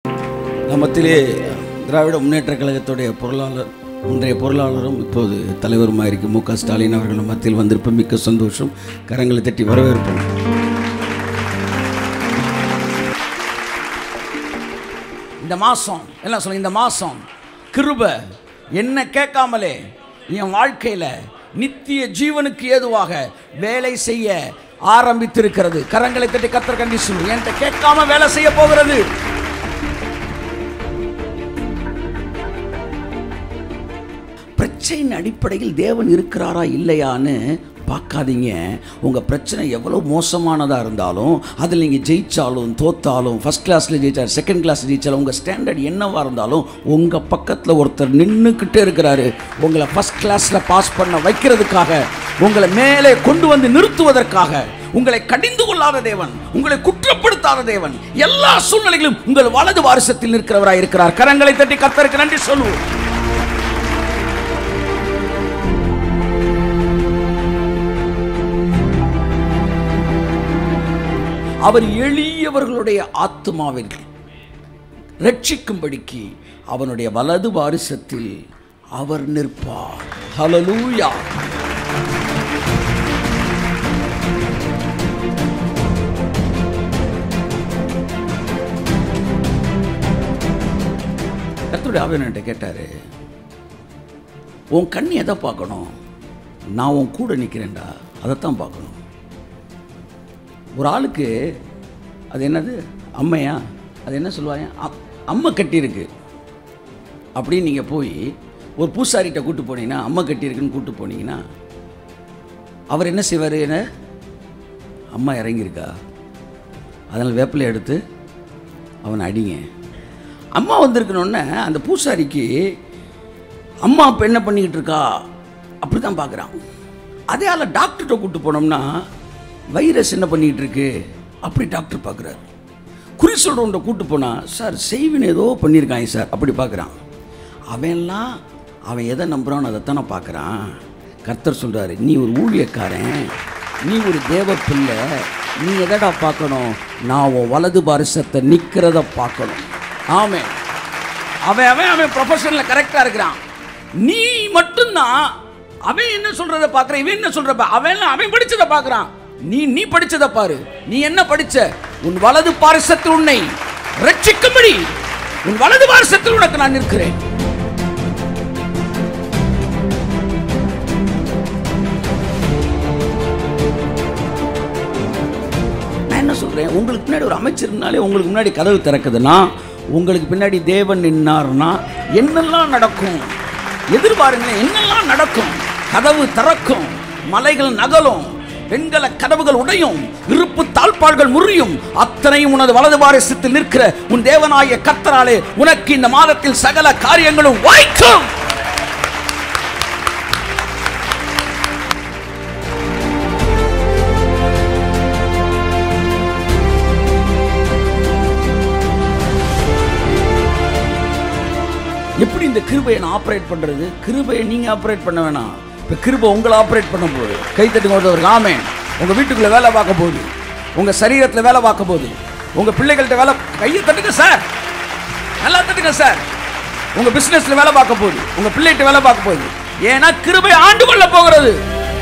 நம்மத்திலே திராவிட முன்னேற்ற கழகத்துடைய பொருளாளர் இன்றைய பொருளாளரும் இப்போது தலைவருமாக இருக்கும் மு க ஸ்டாலின் அவர்கள் நம்ம மத்தியில் வந்திருப்ப மிக்க சந்தோஷம் கரங்களை தட்டி வரவேற்போம் இந்த மாதம் எல்லாம் சொல்லுங்க இந்த மாதம் கிருப என்ன கேட்காமலே என் வாழ்க்கையில் நித்திய ஜீவனுக்கு ஏதுவாக வேலை செய்ய ஆரம்பித்திருக்கிறது கரங்களை தட்டி கத்தர் கண்டி சொல்லு என்கிட்ட கேட்காம வேலை செய்ய போகிறது பிரச்சனையின் அடிப்படையில் தேவன் இருக்கிறாரா இல்லையான்னு பார்க்காதீங்க உங்கள் பிரச்சனை எவ்வளோ மோசமானதாக இருந்தாலும் அதில் நீங்கள் ஜெயித்தாலும் தோத்தாலும் ஃபஸ்ட் கிளாஸில் ஜெயிச்சாலும் செகண்ட் கிளாஸ் ஜெயிச்சாலும் உங்கள் ஸ்டாண்டர்ட் என்னவாக இருந்தாலும் உங்கள் பக்கத்தில் ஒருத்தர் நின்றுக்கிட்டே இருக்கிறாரு உங்களை ஃபஸ்ட் கிளாஸில் பாஸ் பண்ண வைக்கிறதுக்காக உங்களை மேலே கொண்டு வந்து நிறுத்துவதற்காக உங்களை கடிந்து கொள்ளாத தேவன் உங்களை குற்றப்படுத்தாத தேவன் எல்லா சூழ்நிலைகளும் உங்கள் வலது வாரிசத்தில் நிற்கிறவராய் இருக்கிறார் கரங்களை தட்டி கத்தருக்கு நன்றி சொல்லுவோம் அவர் எளியவர்களுடைய ஆத்மாவில் ரட்சிக்கும்படிக்கு அவனுடைய வலது வாரிசத்தில் அவர் நிற்பார் ஹalleluya கர்த்தருடைய ஆவியன்ட்ட கேட்டாரு உன் கண் எதை பார்க்கணும் நான் உன் கூட நிற்கிறேன்டா அதைத்தான் பார்க்கணும் ஒரு ஆளுக்கு அது என்னது அம்மையா அது என்ன சொல்லுவாங்க அ- அம்மை கட்டியிருக்கு அப்படின்னு நீங்கள் போய் ஒரு பூசாரிகிட்ட கூட்டு போனீங்கன்னா அம்மை கட்டியிருக்குன்னு கூட்டு போனீங்கன்னா அவர் என்ன செய்வார் என்ன அம்மா இறங்கியிருக்கா அதனால் வேப்பிலை எடுத்து அவனை அடிங்க அம்மா வந்திருக்கணுன்னே அந்த பூசாரிக்கு அம்மா இப்போ என்ன பண்ணிக்கிட்டு இருக்கா அப்படி தான் பார்க்குறான் அதே ஆள் டாக்டர்கிட்ட கூட்டு போனோம்னா வைரஸ் என்ன பண்ணிக்கிட்டு இருக்கு அப்படி டாக்டர் பார்க்குறாரு குறி சொல்கிறவன்ட்ட கூட்டு போனால் சார் செய்வின் ஏதோ பண்ணியிருக்காங்க சார் அப்படி பார்க்குறான் அவன்லாம் அவன் எதை நம்புறானோ அதைத்தானே பார்க்குறான் கர்த்தர் சொல்கிறாரு நீ ஒரு ஊழியக்காரன் நீ ஒரு தேவ பிள்ளை நீ எதடா பார்க்கணும் நான் உன் வலது பாரிசத்தை நிற்கிறத பார்க்கணும் ஆமே அவன் அவன் அவன் ப்ரொஃபஷனில் கரெக்டாக இருக்கிறான் நீ மட்டும்தான் அவன் என்ன சொல்றத பார்க்குற இவன் என்ன சொல்ற பா- அவன் அவன் படிச்சதை பார்க்குறான் நீ நீ படிச்சதை பாரு நீ என்ன படிச்ச உன் வலது பாரிசத்தில் உன்னை ரட்சிக்கும்படி உன் வலது பாரிசத்தில் உனக்கு நான் நிற்கிறேன் நான் என்ன சொல்றேன் உங்களுக்கு பின்னாடி ஒரு அமைச்சர்னாலே உங்களுக்கு முன்னாடி கதவு திறக்குதுன்னா உங்களுக்கு பின்னாடி தேவன் நின்னார்னா என்னெல்லாம் நடக்கும் எதிர்பாருங்களேன் என்னெல்லாம் நடக்கும் கதவு திறக்கும் மலைகள் நகலும் வெண்கல கதவுகள் உடையும் இருப்பு தாழ்பாள்கள் முறியும் அத்தனையும் உனது வலது வாரிசத்தில் நிற்கிற உன் தேவனாய கத்தராலே உனக்கு இந்த மாதத்தில் சகல காரியங்களும் வாய்க்கும் எப்படி இந்த கிருபையை நான் ஆப்ரேட் பண்றது கிருபையை நீங்க ஆப்ரேட் பண்ண வேணாம் இப்ப கிருபை உங்களை ஆப்ரேட் பண்ண போகுது கை தட்டி ஒருத்தவருக்கு ஆமேன் உங்க வீட்டுக்குள்ள வேலை பார்க்க போகுது உங்க சரீரத்துல வேலை பார்க்க போகுது உங்க பிள்ளைகள்கிட்ட வேலை கையை தட்டுங்க சார் நல்லா தட்டுங்க சார் உங்க பிசினஸ்ல வேலை பார்க்க போகுது உங்க பிள்ளைகிட்ட வேலை பார்க்க போகுது ஏன்னா கிருபை ஆண்டு கொள்ள போகிறது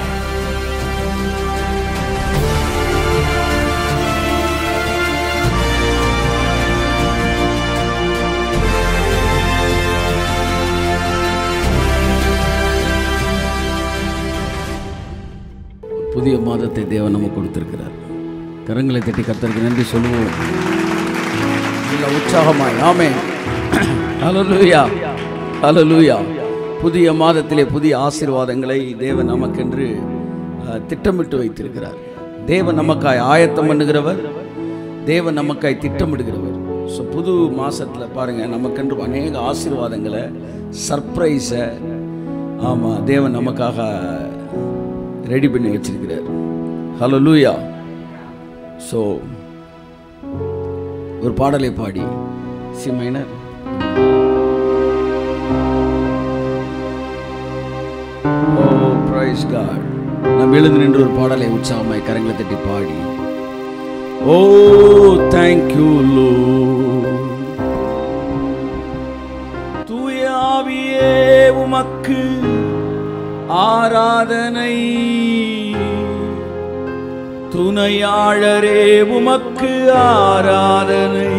புதிய மாதத்தை தேவன் நமக்கு கொடுத்திருக்கிறார் கரங்களை தட்டி கர்த்தருக்கு நன்றி சொல்லுவோம் நல்ல உற்சாகமாய் ஆமே ஹalleluya ஹalleluya புதிய மாதத்திலே புதிய ஆசீர்வாதங்களை தேவன் நமக்கென்று அஹ், திட்டமிட்டு வைத்திருக்கிறார் தேவன் நமக்காய் ஆயத்தம் பண்ணுகிறவர் தேவன் நமக்காய் திட்டமிடுகிறவர் ஸோ புது மாசத்தில் பாருங்கள் நமக்கென்று அநேக ஆசீர்வாதங்களை சர்ப்ரைஸை ஆமாம் தேவன் நமக்காக ரெடி பண்ணி வச்சிருக்கிறார் ஹalleluya ஸோ ஒரு பாடலை பாடி C minor oh praise God நாம் எழுந்து நின்று ஒரு பாடலை உற்சாகமாய் கரங்களை தட்டி பாடி ஓ தேங்க்யூ லோ உமக்கு ஆராதனை துணையாளரே உமக்கு ஆராதனை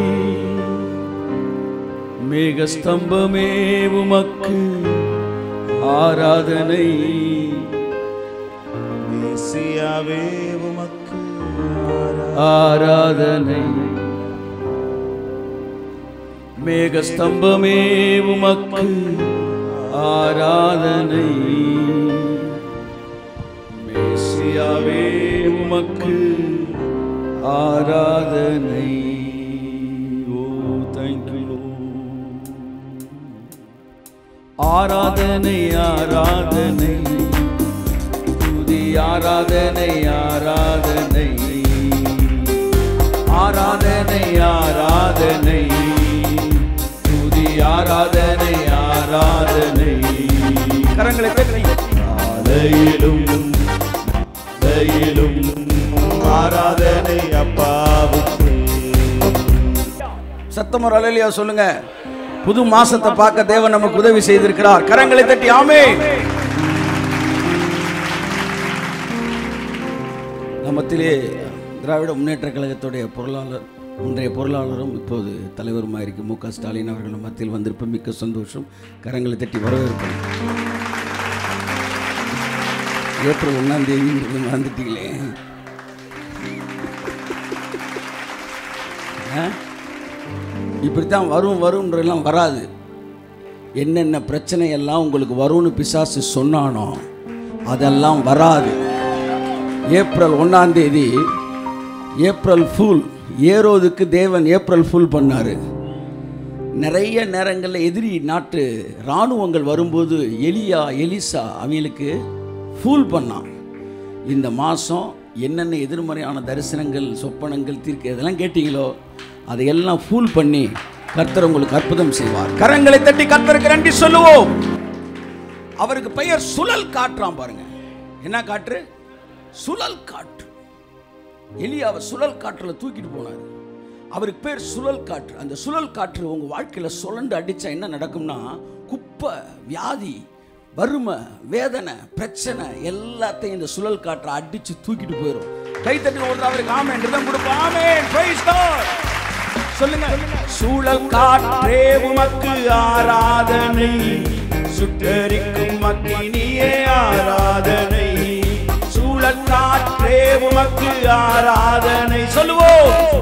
மேகஸ்தம்பமே உமக்கு ஆராதனை மேசியாவே உமக்கு ஆராதனை மேகஸ்தம்பமே உமக்கு ஆராதனை மேசியாவே உமக்கு ஆராதனை ஓ தேங்க்யூ ஆராதனை ஆராதனை துதி ஆராதனை ஆராதனை ஆராதனை ஆராதனை துதி ஆராதனை ஆராதனை கரங்களை தட்டி ஆலையிலும் ஆலையிலும் ஆராதனை அப்பாவுக்கு சத்தம் ஒரு அலையிலையா சொல்லுங்க புது மாசத்தை பார்க்க தேவன் நமக்கு உதவி செய்திருக்கிறார் கரங்களை தட்டி ஆமே நம்மத்திலே திராவிட முன்னேற்ற கழகத்துடைய பொருளாளர் இன்றைய பொருளாளரும் இப்போது தலைவருமாக இருக்கு மு க ஸ்டாலின் அவர்கள் மத்தியில் வந்திருப்ப மிக்க சந்தோஷம் கரங்களை தட்டி வரவேற்போம் ஏப்ரல் ஒன்றாம் தேதி மறந்துட்டீங்களே ஆ? இப்படித்தான் வரும் வரும்ன்றெல்லாம் வராது என்னென்ன பிரச்சனை எல்லாம் உங்களுக்கு வரும்னு பிசாசு சொன்னானோ அதெல்லாம் வராது ஏப்ரல் ஒன்றாம் தேதி ஏப்ரல் ஃபுல் ஏரோதுக்கு தேவன் ஏப்ரல் ஃபுல் பண்ணார் நிறைய நேரங்களில் எதிரி நாட்டு இராணுவங்கள் வரும்போது எலியா எலிசா அவங்களுக்கு ஃபூல் பண்ணான் இந்த மாதம் என்னென்ன எதிர்மறையான தரிசனங்கள் சொப்பனங்கள் தீர்க்க இதெல்லாம் கேட்டீங்களோ அதையெல்லாம் ஃபூல் பண்ணி கர்த்தர் உங்களுக்கு அற்புதம் செய்வார் கரங்களை தட்டி கர்த்தருக்கு நன்றி சொல்லுவோம் அவருக்கு பெயர் சுழல் காற்றாம் பாருங்க என்ன காற்று சுழல் காற்று எலியாவை சுழல் காற்றுல தூக்கிட்டு போனார் அவருக்கு பேர் சுழல் காற்று அந்த சுழல் காற்று உங்க வாழ்க்கையில சுழண்டு அடிச்சா என்ன நடக்கும்னா குப்பை வியாதி வறுமை வேதனை பிரச்சனை எல்லாத்தையும் இந்த சுழல் காற்றை அடிச்சு தூக்கிட்டு போயிடும் கைத்தட்டி ஒரு அவருக்கு ஆமேன் ரிதம் கொடுப்போம் ஆமேன் praise God. சொல்லுங்க சூழல் காற்றே உமக்கு ஆராதனை சுட்டரிக்கும் மக்கினியே ஆராதனை சூழல் காற்றே உமக்கு ஆராதனை சொல்லுவோம்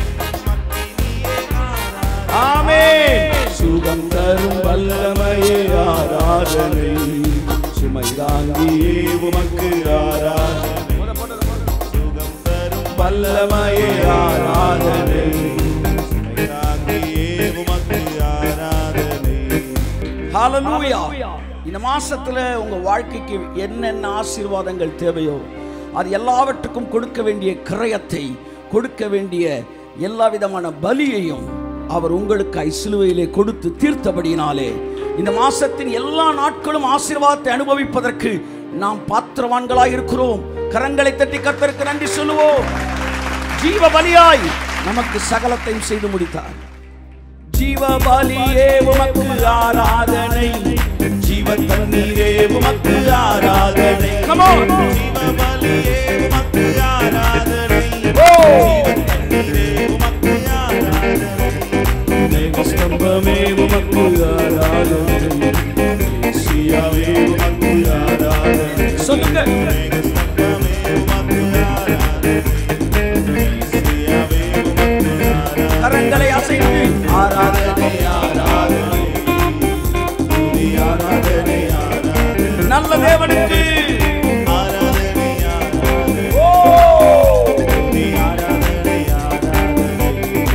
ஆமென் சுகம் தரும் வல்லமையே ஆராதனை சுமை தாங்கியே உமக்கு ஆராதனை சுகம் தரும் வல்லமையே ஆராதனை தாங்கியே உமக்கு ஆராதனை ஹalleluya இந்த மாசத்துல உங்க வாழ்க்கைக்கு என்னென்ன ஆசீர்வாதங்கள் தேவையோ அது எல்லாவற்றுக்கும் கொடுக்க வேண்டிய கிரயத்தை கொடுக்க வேண்டிய எல்லா விதமான பலியையும் அவர் உங்களுக்கு சிலுவையிலே கொடுத்து தீர்த்தபடியினாலே இந்த மாசத்தின் எல்லா நாட்களும் ஆசீர்வாதத்தை அனுபவிப்பதற்கு நாம் பாத்திரவான்களாய் இருக்கிறோம் கரங்களை தட்டி கர்த்தருக்கு நன்றி சொல்லுவோம் ஜீவ பலியாய் நமக்கு சகலத்தையும் செய்து முடித்தார் ஜீவபலியே உமக்கு ஆராதனை ஜீவ தண்ணீரே உமக்கு ஆராதனை Come on. ஜீவபலியே உமக்கு ஆராதனை Oh. ஜீவத்தண்ணீரே உமக்கு ஆராதனை மேகஸ்தம்பமே உமக்கு ஆராதனை மேசியாவே உமக்கு ஆராதனை சொல்லுங்க மேகஸ்தம்பமே உமக்கு ஆராதனை மேசியாவே உமக்கு ஆராதனை கரங்களை அசைத்து ஆராதனை ஆராதனை துதி ஆராதனை ஆராதனை நல்ல தேவனுக்கு ஆராதனை ஆராதனை ஓ துதி ஆராதனை ஆராதனை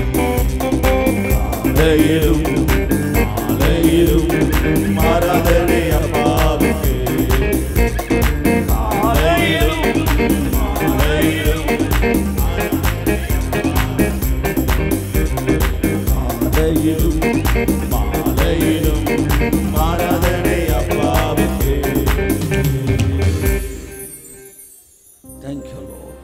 ஆலையிலும் ஆலையிலும் ஆராதனை அப்பாவுக்கு ஆலையிலும் ஆலையிலும் ஆலையிலும் மாலையிலும் ஆராதனை அப்பாவுக்கு தேங்க்யூ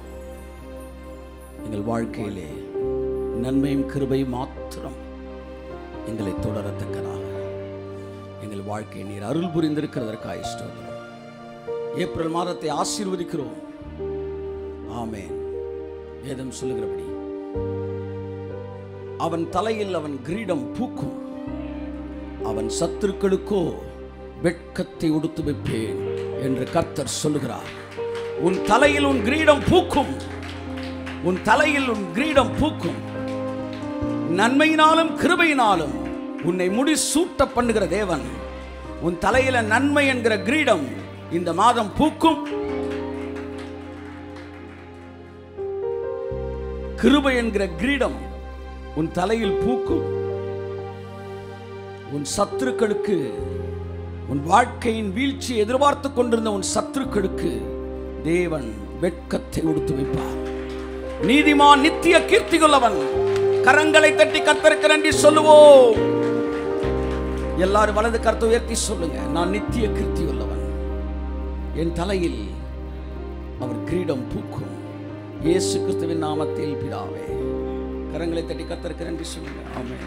எங்கள் வாழ்க்கையிலே நன்மையும் கிருபையும் மாத்திரம் எங்களை தொடரத்தக்கதாக எங்கள் வாழ்க்கை நீர் அருள் புரிந்திருக்கிறதற்காக ஸ்தோத்திரம் ஏப்ரல் மாதத்தை ஆசீர்வதிக்கிறோம் ஆமென் வேதம் சொல்லுகிறபடி அவன் தலையில் அவன் கிரீடம் பூக்கும் அவன் சத்துருக்களுக்கோ வெட்கத்தை உடுத்து வைப்பேன் என்று கர்த்தர் சொல்லுகிறார் உன் தலையில் உன் கிரீடம் பூக்கும் உன் தலையில் உன் கிரீடம் பூக்கும் நன்மையினாலும் கிருபையினாலும் உன்னை முடி சூட்ட பண்ணுகிற தேவன் உன் தலையில நன்மை என்கிற கிரீடம் இந்த மாதம் பூக்கும் கிருபை என்கிற கிரீடம் உன் தலையில் பூக்கும் உன் சத்துருக்களுக்கு உன் வாழ்க்கையின் வீழ்ச்சியை எதிர்பார்த்து கொண்டிருந்த உன் சத்துருக்களுக்கு தேவன் வெட்கத்தை உடுத்து வைப்பார் நீதிமான் நித்திய கீர்த்தி கொள்ளவன் கரங்களை தட்டி கத்தருக்கு நன்றி சொல்லுவோம் எல்லாரும் வலது கருத்தை உயர்த்தி சொல்லுங்க நான் நித்திய கீர்த்தி உள்ளவன் என் தலையில் அவர் கிரீடம் பூக்கும் இயேசு கிறிஸ்துவின் நாமத்தில் பிதாவே கரங்களை தட்டி கத்தருக்கு நன்றி சொல்லுங்க ஆமென்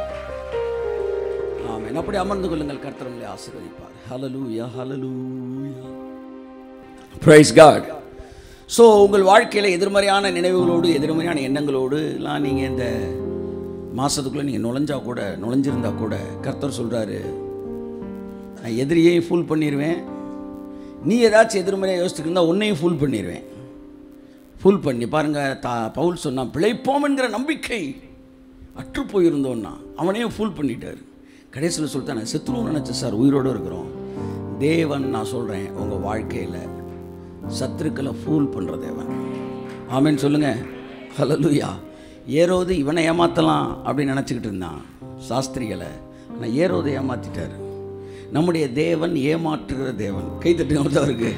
ஆமென் அப்படி அமர்ந்து கொள்ளுங்கள் கர்த்தர் உங்களை ஆசீர்வதிப்பார் hallelujah hallelujah praise God so உங்கள் வாழ்க்கையில் எதிர்மறையான நினைவுகளோடு எதிர்மறையான எண்ணங்களோடு எல்லாம் நீங்கள் இந்த மாதத்துக்குள்ளே நீங்கள் நுழைஞ்சா கூட நுழைஞ்சிருந்தா கூட கர்த்தர் சொல்கிறாரு நான் எதிரியையும் ஃபுல் பண்ணிடுவேன் நீ ஏதாச்சும் எதிர்மறையாக யோசிச்சுட்டு இருந்தால் உன்னையும் ஃபுல் பண்ணிடுவேன் ஃபுல் பண்ணி பாருங்கள் தா பவுல் சொன்னான் பிழைப்போம் என்கிற நம்பிக்கை அற்று போயிருந்தோன்னா அவனையும் ஃபுல் பண்ணிட்டார் கடைசியில் சொல்லிட்டு நான் செத்துருவோம் நினச்சேன் சார் உயிரோடு இருக்கிறோம் தேவன் நான் சொல்கிறேன் உங்கள் வாழ்க்கையில் சத்துருக்களை ஃபூல் பண்ணுற தேவன் ஆமேன்னு சொல்லுங்கள் ஹலலுயா ஏரோது இவனை ஏமாற்றலாம் அப்படின்னு நினச்சிக்கிட்டு இருந்தான் சாஸ்திரிகளை ஆனால் ஏரோதை ஏமாற்றிட்டார் நம்முடைய தேவன் ஏமாற்றுகிற தேவன் கை தட்டுங்க அவருக்கு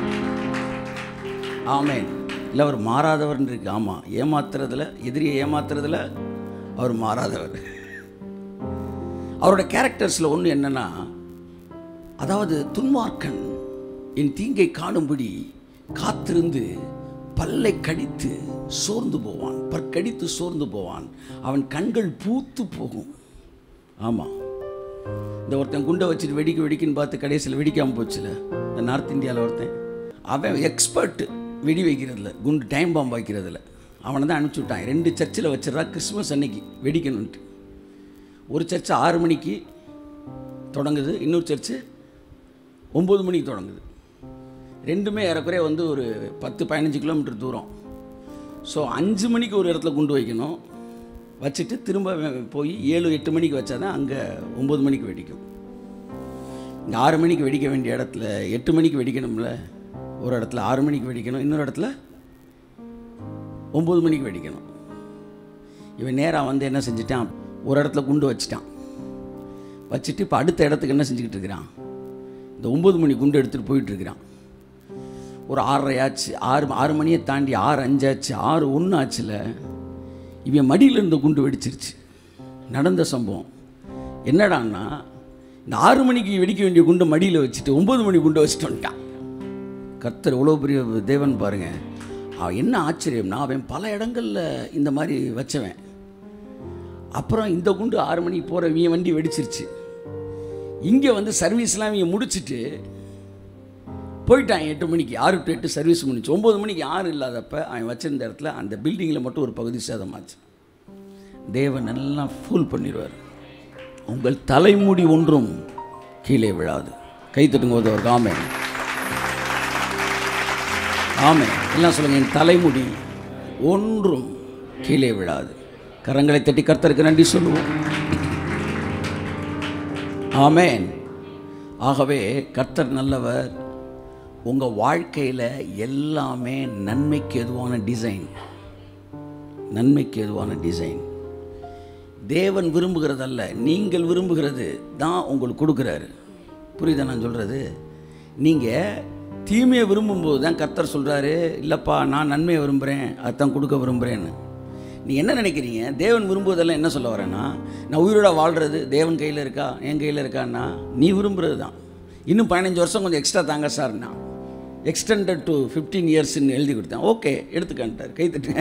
ஆமேன் இல்லை அவர் மாறாதவர்னு இருக்கு ஆமாம் ஏமாத்துறதுல எதிரியை ஏமாத்துறதுல அவர் மாறாதவர் அவரோட கேரக்டர்ஸில் ஒன்று என்னன்னா அதாவது துன்மார்க்கன் என் தீங்கை காணும்படி காத்திருந்து பல்லை கடித்து சோர்ந்து போவான் பற்கடித்து சோர்ந்து போவான் அவன் கண்கள் பூத்து போகும் ஆமாம் இந்த ஒருத்தன் குண்டை வச்சுட்டு வெடிக்க வெடிக்குன்னு பார்த்து கடைசியில் வெடிக்காமல் போச்சுல இந்த நார்த் இந்தியாவில் ஒருத்தன் அவன் எக்ஸ்பர்ட் வெடி வைக்கிறதுல குண்டு டைம் பாம்பு வைக்கிறதுல அவனை தான் அனுப்பிச்சி விட்டான் ரெண்டு சர்ச்சில் வச்சிடறா கிறிஸ்மஸ் அன்னைக்கு வெடிக்கணுன்ட்டு ஒரு சர்ச்சு ஆறு மணிக்கு தொடங்குது இன்னொரு சர்ச்சு ஒம்பது மணிக்கு தொடங்குது ரெண்டுமே ஏறக்குறைய வந்து ஒரு பத்து பதினஞ்சு கிலோமீட்டர் தூரம் ஸோ அஞ்சு மணிக்கு ஒரு இடத்துல குண்டு வைக்கணும் வச்சுட்டு திரும்ப வே- போய் ஏழு எட்டு மணிக்கு வச்சா தான் அங்கே ஒம்பது மணிக்கு வெடிக்கும் இங்கே ஆறு மணிக்கு வெடிக்க வேண்டிய இடத்துல எட்டு மணிக்கு வெடிக்கணும்ல ஒரு இடத்துல ஆறு மணிக்கு வெடிக்கணும் இன்னொரு இடத்துல ஒம்பது மணிக்கு வெடிக்கணும் இவன் நேராக வந்து என்ன செஞ்சிட்டான் ஒரு இடத்துல குண்டு வச்சிட்டான் வச்சுட்டு இப்போ அடுத்த இடத்துக்கு என்ன செஞ்சுக்கிட்டு இருக்கிறான் இந்த ஒம்பது மணி குண்டு எடுத்துகிட்டு போயிட்டு இருக்கிறான் ஒரு ஆறரை ஆச்சு ஆறு ஆறு மணியை தாண்டி ஆறு அஞ்சாச்சு ஆறு ஒன்று ஆச்சுல இவன் மடியில் இருந்த குண்டு வெடிச்சிருச்சு நடந்த சம்பவம் என்னடான்னா இந்த ஆறு மணிக்கு வெடிக்க வேண்டிய குண்டை மடியில் வச்சுட்டு ஒம்பது மணி குண்டை வச்சுட்டு வந்துட்டான் கர்த்தர் எவ்வளோ பெரிய தேவன் பாருங்க அவன் என்ன ஆச்சரியம்னா அவன் பல இடங்களில் இந்த மாதிரி வச்சவன் அப்புறம் இந்த குண்டு ஆறு மணிக்கு போகிற இவன் வண்டி வெடிச்சிருச்சு இங்கே வந்து சர்வீஸ்லாம் இவங்க முடிச்சிட்டு போயிட்டான் எட்டு மணிக்கு ஆறு டு எட்டு சர்வீஸ் முடிச்சு ஒம்பது மணிக்கு யாரும் இல்லாதப்ப அவன் வச்சிருந்த இடத்துல அந்த பில்டிங்கில் மட்டும் ஒரு பகுதி சேதமாச்சு தேவன் எல்லாம் ஃபுல் பண்ணிடுவார் உங்கள் தலைமுடி ஒன்றும் கீழே விழாது கை தட்டுங்க போது ஒரு ஆமை ஆமை எல்லாம் சொல்லுங்க என் தலைமுடி ஒன்றும் கீழே விழாது கரங்களை தட்டி கர்த்தருக்கு நன்றி சொல்லுவோம் ஆமென் ஆகவே கர்த்தர் நல்லவர் உங்கள் வாழ்க்கையில் எல்லாமே நன்மைக்கு எதுவான டிசைன் நன்மைக்கு எதுவான டிசைன் தேவன் விரும்புகிறதல்ல நீங்கள் விரும்புகிறது தான் உங்களுக்கு கொடுக்குறாரு புரியுதா நான் சொல்கிறது நீங்கள் தீமையை விரும்பும்போது தான் கர்த்தர் சொல்கிறாரு இல்லைப்பா நான் நன்மையை விரும்புகிறேன் அதான் கொடுக்க விரும்புகிறேன்னு நீ என்ன நினைக்கிறீங்க தேவன் விரும்புவதெல்லாம் என்ன சொல்ல வரேன்னா நான் உயிரோட வாழ்கிறது தேவன் கையில் இருக்கா என் கையில் இருக்கான்னா நீ விரும்புகிறது தான் இன்னும் பதினஞ்சு வருஷம் கொஞ்சம் எக்ஸ்ட்ரா தாங்க சார்னா எக்ஸ்டெண்டட் டு ஃபிஃப்டீன் இயர்ஸ்ன்னு எழுதி கொடுத்தேன் ஓகே எடுத்துக்கன்ட்டார் கை தட்டுங்க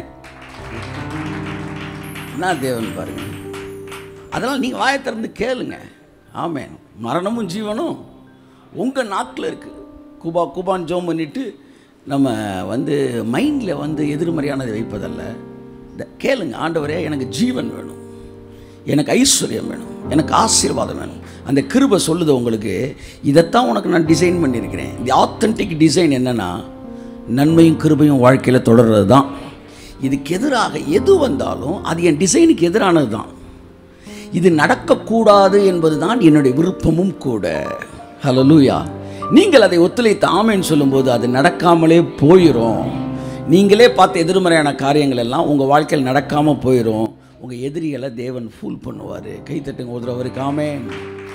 நான் தேவன் பாருங்க அதெல்லாம் நீங்கள் வாயை திறந்து கேளுங்க ஆமென் மரணமும் ஜீவனும் உங்கள் நாக்கில் இருக்குது குபா குபான் ஜோம் பண்ணிட்டு நம்ம வந்து மைண்டில் வந்து எதிர்மறையானதை வைப்பதல்ல இந்த கேளுங்க ஆண்டவரே எனக்கு ஜீவன் வேணும் எனக்கு ஐஸ்வர்யம் வேணும் எனக்கு ஆசீர்வாதம் வேணும் அந்த கிருபை சொல்லுது உங்களுக்கு இதைத்தான் உனக்கு நான் டிசைன் பண்ணியிருக்கிறேன் இந்த ஆத்தென்டிக் டிசைன் என்னென்னா நன்மையும் கிருபையும் வாழ்க்கையில் தொடர்றது தான் இதுக்கு எதிராக எது வந்தாலும் அது என் டிசைனுக்கு எதிரானது தான் இது நடக்கக்கூடாது என்பது தான் என்னுடைய விருப்பமும் கூட ஹலலூயா நீங்கள் அதை ஒத்துழைத்து ஆமேன்னு சொல்லும்போது அது நடக்காமலே போயிடும் நீங்களே பார்த்த எதிர்மறையான காரியங்கள் எல்லாம் உங்கள் வாழ்க்கையில் நடக்காமல் போயிடும் உங்கள் எதிரிகளை தேவன் ஃபூல் பண்ணுவார் கைத்தட்டுங்க உதறவருக்கு ஆமேன்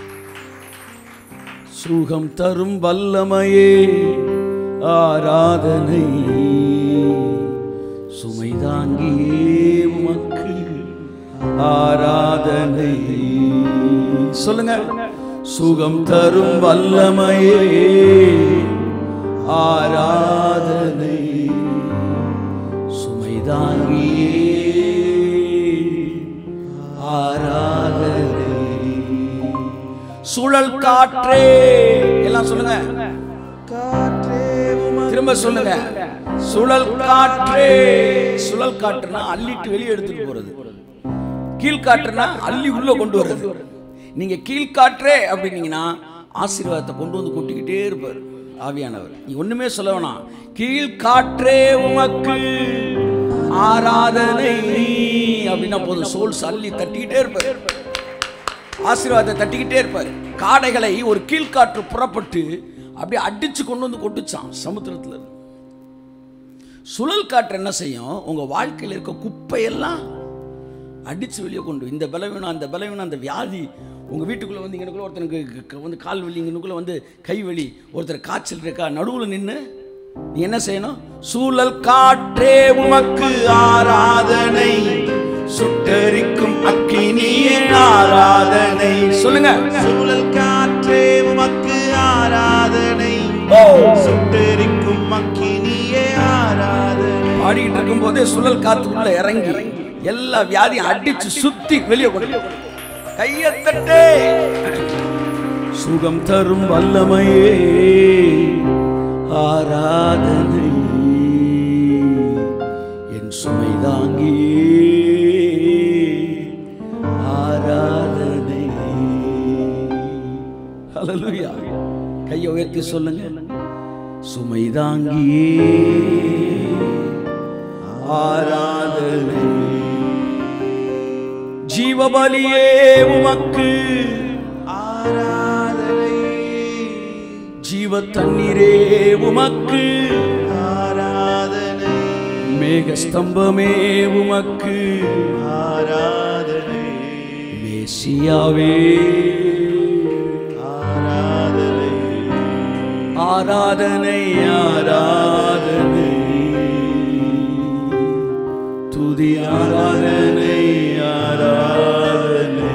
சுகம் தரும் வல்லமையே ஆராதனை சுமை தாங்கியே உமக்கு ஆராதனை சொல்லுங்க சுகம் தரும் வல்லமையே ஆராதனை சுமை தாங்கியே ஆராதனை சுழல் காற்றே எல்லாம் சொல்லுங்க திரும்ப சொல்லுங்க சுழல் காற்றே சுழல் காற்றுனா அள்ளிட்டு வெளியே எடுத்துட்டு போறது கீழ்காற்றுனா அள்ளி உள்ள கொண்டு வர்றது நீங்க கீழ்காற்றே அப்படின்னீங்கன்னா ஆசீர்வாதத்தை கொண்டு வந்து கொட்டிக்கிட்டே இருப்பார் ஆவியானவர் நீ ஒண்ணுமே சொல்ல வேணாம் கீழ்காற்றே உமக்கு ஆராதனை அப்படின்னா போதும் சோல்ஸ் அள்ளி தட்டிக்கிட்டே இருப்பார் ஆசீர்வாதத்தை தட்டிக்கிட்டே இருப்பார் காடைகளை ஒரு கீழ்காற்று புறப்பட்டு அப்படியே அடிச்சு கொண்டு வந்து கொட்டுச்சான் சமுத்திரத்துல இருந்து. சுழல் காற்று என்ன செய்யும் உங்க வாழ்க்கையில் இருக்க குப்பையெல்லாம் அடிச்சு வெளியே கொண்டு வரும். இந்த பலவீனம் அந்த பலவீனம் அந்த வியாதி உங்க வீட்டுக்குள்ள வந்து இங்கனுக்குள்ள ஒருத்தனுக்கு க- க- வந்து கால் வலி இங்கனுக்குள்ள வந்து கை வலி ஒருத்தர் காய்ச்சல் இருக்கா நடுவில் நின்று நீ என்ன செய்யணும் சூழல் காற்றே உமக்கு ஆராதனை சுட்டரிக்கும் அக்கினியே ஆராதனை சொல்லுங்க சூழல் காற்றே உமக்கு ஆராதனை சுட்டெரிக்கும் மக்கினியே ஆராதனை பாடிக்கிட்டு இருக்கும் போதே சுழல் காத்துக்குள்ள இறங்கி எல்லா வியாதியும் அடிச்சு சுத்தி வெளியே கொண்டு கையத்தட்டே சுகம் தரும் வல்லமையே ஆராதனை என் சுமை ஆராதனை ஹalleluya கையை உயர்த்தி சொல்லுங்க சுமை தாங்கியே ஆராதனை ஜீவபலியே உமக்கு ஆராதனை ஜீவ தண்ணீரே உமக்கு ஆராதனை மேகஸ்தம்பமே உமக்கு ஆராதனை மேசியாவே ஆராதனை ஆராதனை ஆராதனை துதி ஆராதனை ஆராதனை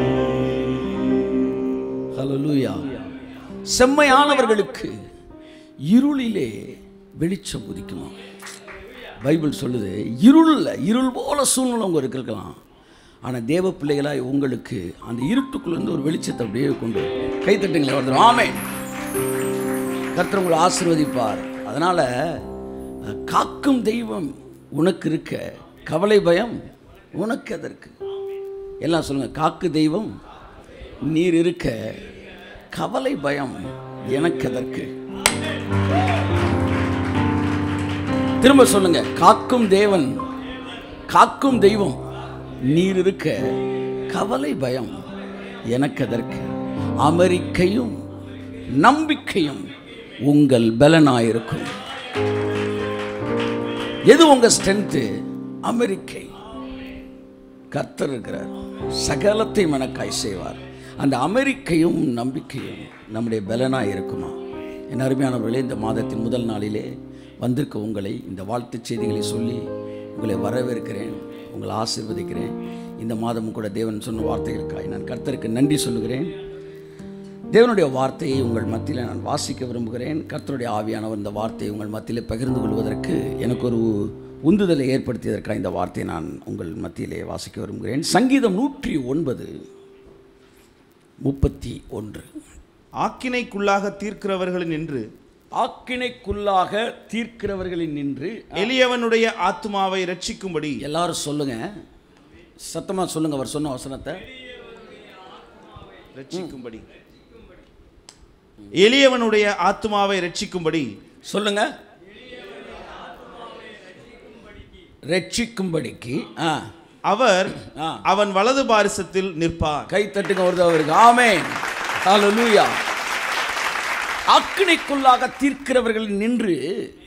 ஹalleluya செம்மையானவர்களுக்கு இருளிலே வெளிச்சம் உதிக்குமா பைபிள் சொல்லுது இருளில் இருள் போல சூழ்நிலை உங்களுக்கு இருக்கலாம் ஆனால் தேவ பிள்ளைகளாய் உங்களுக்கு அந்த இருட்டுக்குள்ளேருந்து ஒரு வெளிச்சத்தை அப்படியே கொண்டு வரும். கை தட்டுங்களே வந்துடும் ஆமே கர்த்தர் உங்களை ஆசீர்வதிப்பார் அதனால் அஹ், காக்கும் தெய்வம் உனக்கு இருக்க கவலை பயம் உனக்கு எதற்கு எல்லாம் சொல்லுங்கள் காக்கு தெய்வம் நீர் இருக்க கவலை பயம் எனக்கு எதற்கு திரும்ப சொல்லுங்க காக்கும் தேவன் காக்கும் தெய்வம் நீர் இருக்க கவலை பயம் எனக்கு எதற்கு அமெரிக்கையும் நம்பிக்கையும் உங்கள் பலனாயிருக்கும் எது உங்க ஸ்ட்ரென்த்து அமெரிக்கை கர்த்தர் இருக்கிறார் சகலத்தையும் எனக்காய் செய்வார் அந்த அமெரிக்கையும் நம்பிக்கையும் நம்முடைய பலனாக இருக்குமா என் அருமையானவர்களே இந்த மாதத்தின் முதல் நாளிலே வந்திருக்க உங்களை இந்த வாழ்த்துச் செய்திகளை சொல்லி உங்களை வரவேற்கிறேன் உங்களை ஆசீர்வதிக்கிறேன் இந்த மாதமும் கூட தேவன் சொன்ன வார்த்தைகளுக்காய் நான் கர்த்தருக்கு நன்றி சொல்லுகிறேன் தேவனுடைய வார்த்தையை உங்கள் மத்தியில் நான் வாசிக்க விரும்புகிறேன் கர்த்தருடைய ஆவியானவர் இந்த வார்த்தையை உங்கள் மத்தியில் பகிர்ந்து கொள்வதற்கு எனக்கு ஒரு உந்துதலை ஏற்படுத்தியதற்காக இந்த வார்த்தையை நான் உங்கள் மத்தியிலே வாசிக்க விரும்புகிறேன் சங்கீதம் நூற்றி ஒன்பது முப்பத்தி ஒன்று ஆக்கினைக்குள்ளாக தீர்க்கிறவர்களின் நின்று ஆக்கினைக்குள்ளாக தீர்க்கிறவர்களின் நின்று எளியவனுடைய ஆத்துமாவை ரட்சிக்கும்படி எல்லாரும் சொல்லுங்க சத்தமா சொல்லுங்க அவர் சொன்ன வசனத்தை ரட்சிக்கும்படி எளியவனுடைய ஆத்துமாவை ரட்சிக்கும்படி சொல்லுங்க ரட்சிக்கும்படிக்கு ஆ அவர் ஆ. அவன் வலது பாரிசத்தில் நிற்பார் கை தட்டுங்க வருது அவருக்கு ஆமென் ஹalleluya அக்கினிக்குள்ளாக தீர்க்கிறவர்கள் நின்று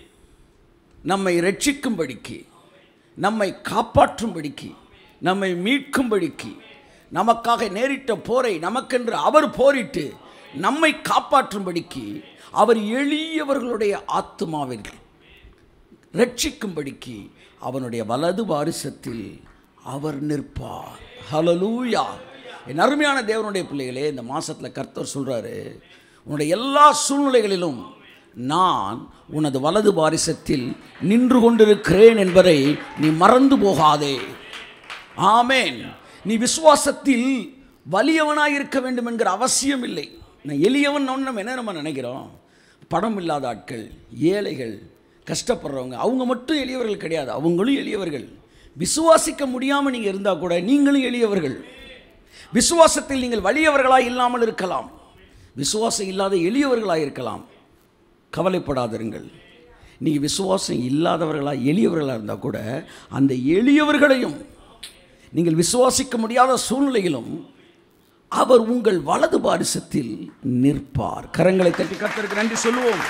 நம்மை ரட்சிக்கும்படிக்கு நம்மை காப்பாற்றும்படிக்கு நம்மை மீட்கும்படிக்கு நமக்காக நேரிட்ட போரை நமக்கென்று அவர் போரிட்டு நம்மை காப்பாற்றும்படிக்கு அவர் எளியவர்களுடைய ஆத்துமாவிற்கு ரட்சிக்கும்படிக்கு அவனுடைய வலது வாரிசத்தில் அவர் நிற்பார் ஹலலூயா என் அருமையான தேவனுடைய பிள்ளைகளே இந்த மாசத்துல கர்த்தர் சொல்றாரு உன்னுடைய எல்லா சூழ்நிலைகளிலும் நான் உனது வலது வாரிசத்தில் நின்று கொண்டிருக்கிறேன் என்பதை நீ மறந்து போகாதே ஆமேன் நீ விசுவாசத்தில் வலியவனாய் இருக்க வேண்டும் என்கிற அவசியம் இல்லை நான் எளியவன் நம்ம என்ன நம்ம நினைக்கிறோம் பணம் இல்லாத ஆட்கள் ஏழைகள் கஷ்டப்படுறவங்க அவங்க மட்டும் எளியவர்கள் கிடையாது அவங்களும் எளியவர்கள் விசுவாசிக்க முடியாமல் நீங்கள் இருந்தால் கூட நீங்களும் எளியவர்கள் விசுவாசத்தில் நீங்கள் வலியவர்களாய் இல்லாமல் இருக்கலாம் விசுவாசம் இல்லாத எளியவர்களாய் இருக்கலாம் கவலைப்படாதிருங்கள் நீங்கள் விசுவாசம் இல்லாதவர்களாக எளியவர்களாக இருந்தால் கூட அந்த எளியவர்களையும் நீங்கள் விசுவாசிக்க முடியாத சூழ்நிலையிலும் அவர் உங்கள் வலது பாரிசத்தில் நிற்பார் கரங்களை தட்டி கர்த்தருக்கு நன்றி சொல்லுவோம்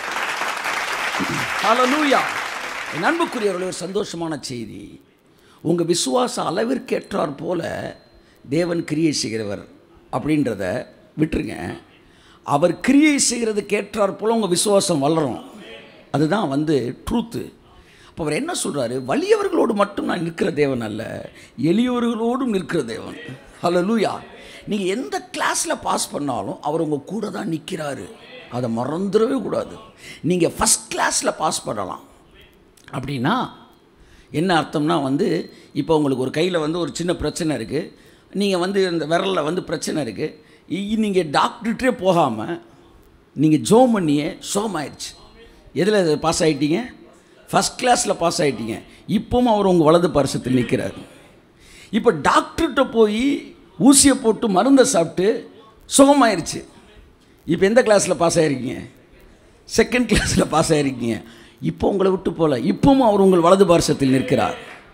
ஹalleluya என் அன்புக்குரியவர்களே ஒரு சந்தோஷமான செய்தி உங்கள் விசுவாச அளவிற்கேற்றார் போல தேவன் கிரியை செய்கிறவர் அப்படின்றத விட்டுருங்க அவர் கிரியை செய்கிறதுக்கு ஏற்றார் போல உங்கள் விசுவாசம் வளரும் அதுதான் வந்து ட்ரூத்து அப்போ அவர் என்ன சொல்கிறாரு வலியவர்களோடு மட்டும் நான் நிற்கிற தேவன் அல்ல எளியவர்களோடும் நிற்கிற தேவன் ஹalleluya நீங்கள் எந்த கிளாஸில் பாஸ் பண்ணாலும் அவர் உங்கள் கூட தான் நிற்கிறாரு அதை மறந்துடவே கூடாது நீங்கள் ஃபஸ்ட் கிளாஸில் பாஸ் பண்ணலாம் அப்படின்னா என்ன அர்த்தம்னா வந்து இப்போ உங்களுக்கு ஒரு கையில் வந்து ஒரு சின்ன பிரச்சனை இருக்குது நீங்கள் வந்து இந்த விரலில் வந்து பிரச்சனை இருக்குது நீங்கள் டாக்டர்கிட்டே போகாமல் நீங்கள் ஜோம் பண்ணியே சோமாயிடுச்சு எதில் பாஸ் ஆகிட்டீங்க ஃபஸ்ட் கிளாஸில் பாஸ் ஆகிட்டீங்க இப்போவும் அவர் உங்கள் வலது பரிசத்தில் நிற்கிறார் இப்போ டாக்டர்கிட்ட போய் ஊசியை போட்டு மருந்தை சாப்பிட்டு சுகமாயிருச்சு இப்போ எந்த கிளாஸில் பாஸ் ஆகிருக்கீங்க செகண்ட் கிளாஸில் பாஸ் ஆகிருக்கீங்க இப்போ உங்களை விட்டு போகல இப்பவும் அவர் உங்கள் வலது பாரசத்தில் நிற்கிறார்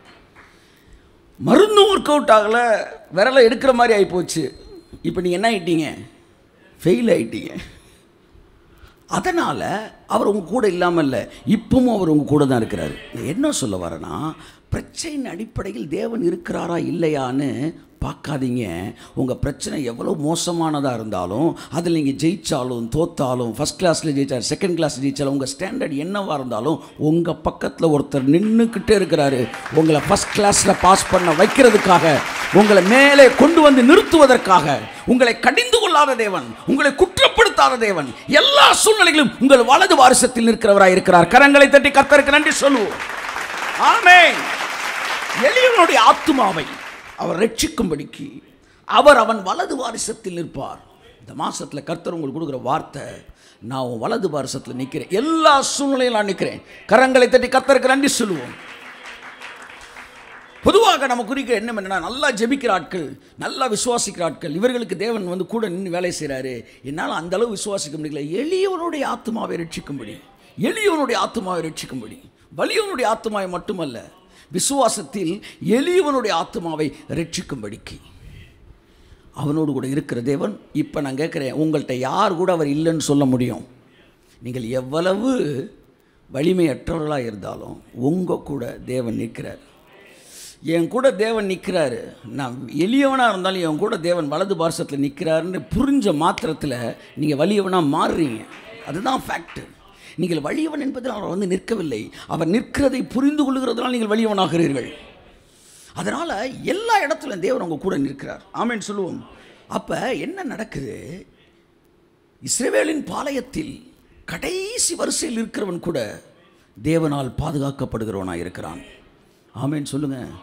மருந்து ஒர்க் அவுட் ஆகலை விரலை எடுக்கிற மாதிரி ஆகிப்போச்சு இப்போ நீங்கள் என்ன ஆயிட்டீங்க ஃபெயில் ஆயிட்டீங்க அதனால் அவர் உங்கள் கூட இல்லாமல் இல்லை இப்பவும் அவர் உங்கள் கூட தான் இருக்கிறார் என்ன சொல்ல வரேன்னா பிரச்சனையின் அடிப்படையில் தேவன் இருக்கிறாரா இல்லையான்னு பார்க்காதீங்க உங்கள் பிரச்சனை எவ்வளோ மோசமானதாக இருந்தாலும் அதில் நீங்கள் ஜெயித்தாலும் தோத்தாலும் ஃபஸ்ட் கிளாஸில் ஜெயிச்சாலும் செகண்ட் கிளாஸ் ஜெயிச்சாலும் உங்கள் ஸ்டாண்டர்ட் என்னவாக இருந்தாலும் உங்கள் பக்கத்தில் ஒருத்தர் நின்றுக்கிட்டே இருக்கிறாரு உங்களை ஃபஸ்ட் கிளாஸில் பாஸ் பண்ண வைக்கிறதுக்காக உங்களை மேலே கொண்டு வந்து நிறுத்துவதற்காக உங்களை கடிந்து கொள்ளாத தேவன் உங்களை குற்றப்படுத்தாத தேவன் எல்லா சூழ்நிலைகளிலும் உங்கள் வலது வாரிசத்தில் நிற்கிறவராய் இருக்கிறார் கரங்களை தட்டி கர்த்தருக்கு நன்றி சொல்லுவோம் ஆமென் எளியவனுடைய ஆத்துமாவை அவர் ரட்சிக்கும்படிக்கு அவர் அவன் வலது வாரிசத்தில் நிற்பார் இந்த மாசத்தில் கர்த்தர் உங்களுக்கு கொடுக்குற வார்த்தை நான் உன் வலது வாரிசத்தில் நிற்கிறேன் எல்லா சூழ்நிலையும் நான் நிற்கிறேன் கரங்களை தட்டி கர்த்தருக்கு நன்றி சொல்லுவோம் பொதுவாக நம்ம குறிக்கிற எண்ணம் என்னன்னா நல்லா ஜெபிக்கிற ஆட்கள் நல்லா விசுவாசிக்கிற ஆட்கள் இவர்களுக்கு தேவன் வந்து கூட நின்று வேலை செய்கிறாரு என்னால் அந்த அளவு விசுவாசிக்க முடியல எளியவனுடைய ஆத்மாவை ரட்சிக்கும்படி எளியவனுடைய ஆத்மாவை ரட்சிக்கும்படி வலியவனுடைய ஆத்மாவை மட்டுமல்ல விசுவாசத்தில் எளியவனுடைய ஆத்மாவை ரட்சிக்கும்படிக்கு அவனோடு கூட இருக்கிற தேவன் இப்போ நான் கேட்குறேன் உங்கள்கிட்ட யார் கூட அவர் இல்லைன்னு சொல்ல முடியும் நீங்கள் எவ்வளவு வலிமையற்றவர்களாக இருந்தாலும் உங்கள் கூட தேவன் நிற்கிறார் என் கூட தேவன் நிற்கிறாரு நான் எளியவனாக இருந்தாலும் என் கூட தேவன் வலது பார்சத்தில் நிற்கிறாருன்னு புரிஞ்ச மாத்திரத்தில் நீங்கள் வலியவனாக மாறுறீங்க அதுதான் ஃபேக்ட் நீங்கள் வலியவன் என்பதில் அவர் வந்து நிற்கவில்லை அவர் நிற்கிறதை புரிந்து கொள்கிறதுனால் நீங்கள் வலியவனாகிறீர்கள் அதனால் எல்லா இடத்துலையும் தேவன் உங்கள் கூட நிற்கிறார் ஆமேன்னு சொல்லுவோம் அப்போ என்ன நடக்குது இஸ்ரவேலின் பாளையத்தில் கடைசி வரிசையில் இருக்கிறவன் கூட தேவனால் பாதுகாக்கப்படுகிறவனாக இருக்கிறான் ஆமேன்னு சொல்லுங்க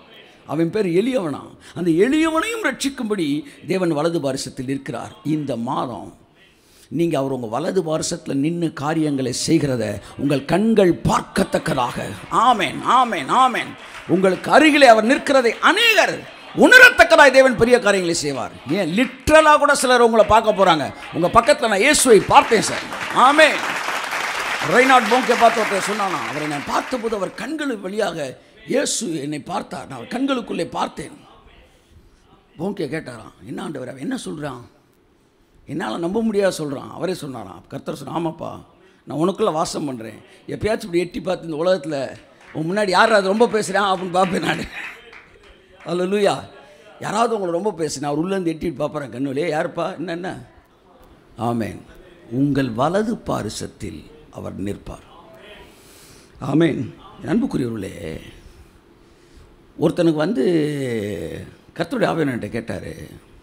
அவன் பேர் எளியவனா அந்த எளியவனையும் ரட்சிக்கும்படி தேவன் வலது பாரிசத்தில் இருக்கிறார் இந்த மாதம் நீங்கள் அவர் உங்கள் வலது பாரிசத்தில் நின்று காரியங்களை செய்கிறத உங்கள் கண்கள் பார்க்கத்தக்கதாக ஆமேன் ஆமேன் ஆமேன் உங்களுக்கு அருகிலே அவர் நிற்கிறதை அநேகர் உணரத்தக்கதாய் தேவன் பெரிய காரியங்களை செய்வார் ஏன் லிட்ரலாக கூட சிலர் உங்களை பார்க்க போகிறாங்க உங்கள் பக்கத்தில் நான் இயேசுவை பார்த்தேன் சார் ஆமேன் ரெய்னாட் போங்கே பார்த்து ஒருத்தர் சொன்னானா அவரை நான் பார்த்தபோது அவர் கண்களுக்கு வழியாக இயேசு என்னை பார்த்தார் நான் அவர் கண்களுக்குள்ளே பார்த்தேன் போங்கே கேட்டாராம் என்ன ஆண்டவர் அவன் என்ன சொல்கிறான் என்னால் நம்ப முடியாத சொல்கிறான் அவரே சொன்னாராம் கர்த்தர் சொன்ன ஆமாப்பா நான் உனக்குள்ளே வாசம் பண்ணுறேன் எப்பயாச்சும் இப்படி எட்டி பார்த்து இந்த உலகத்தில் உன் முன்னாடி யார் அது ரொம்ப பேசுகிறான் அப்படின்னு பார்ப்பேன் நான் அதில் லூயா யாராவது உங்களை ரொம்ப பேசுனா அவர் உள்ளேருந்து எட்டிட்டு பார்ப்பறேன் கண்ணுலே யாருப்பா என்ன என்ன ஆமேன் உங்கள் வலது பாரிசத்தில் அவர் நிற்பார் ஆமேன் அன்புக்குரியவர்களே ஒருத்தனுக்கு வந்து கர்த்தருடைய ஆவியன்கிட்ட கேட்டார்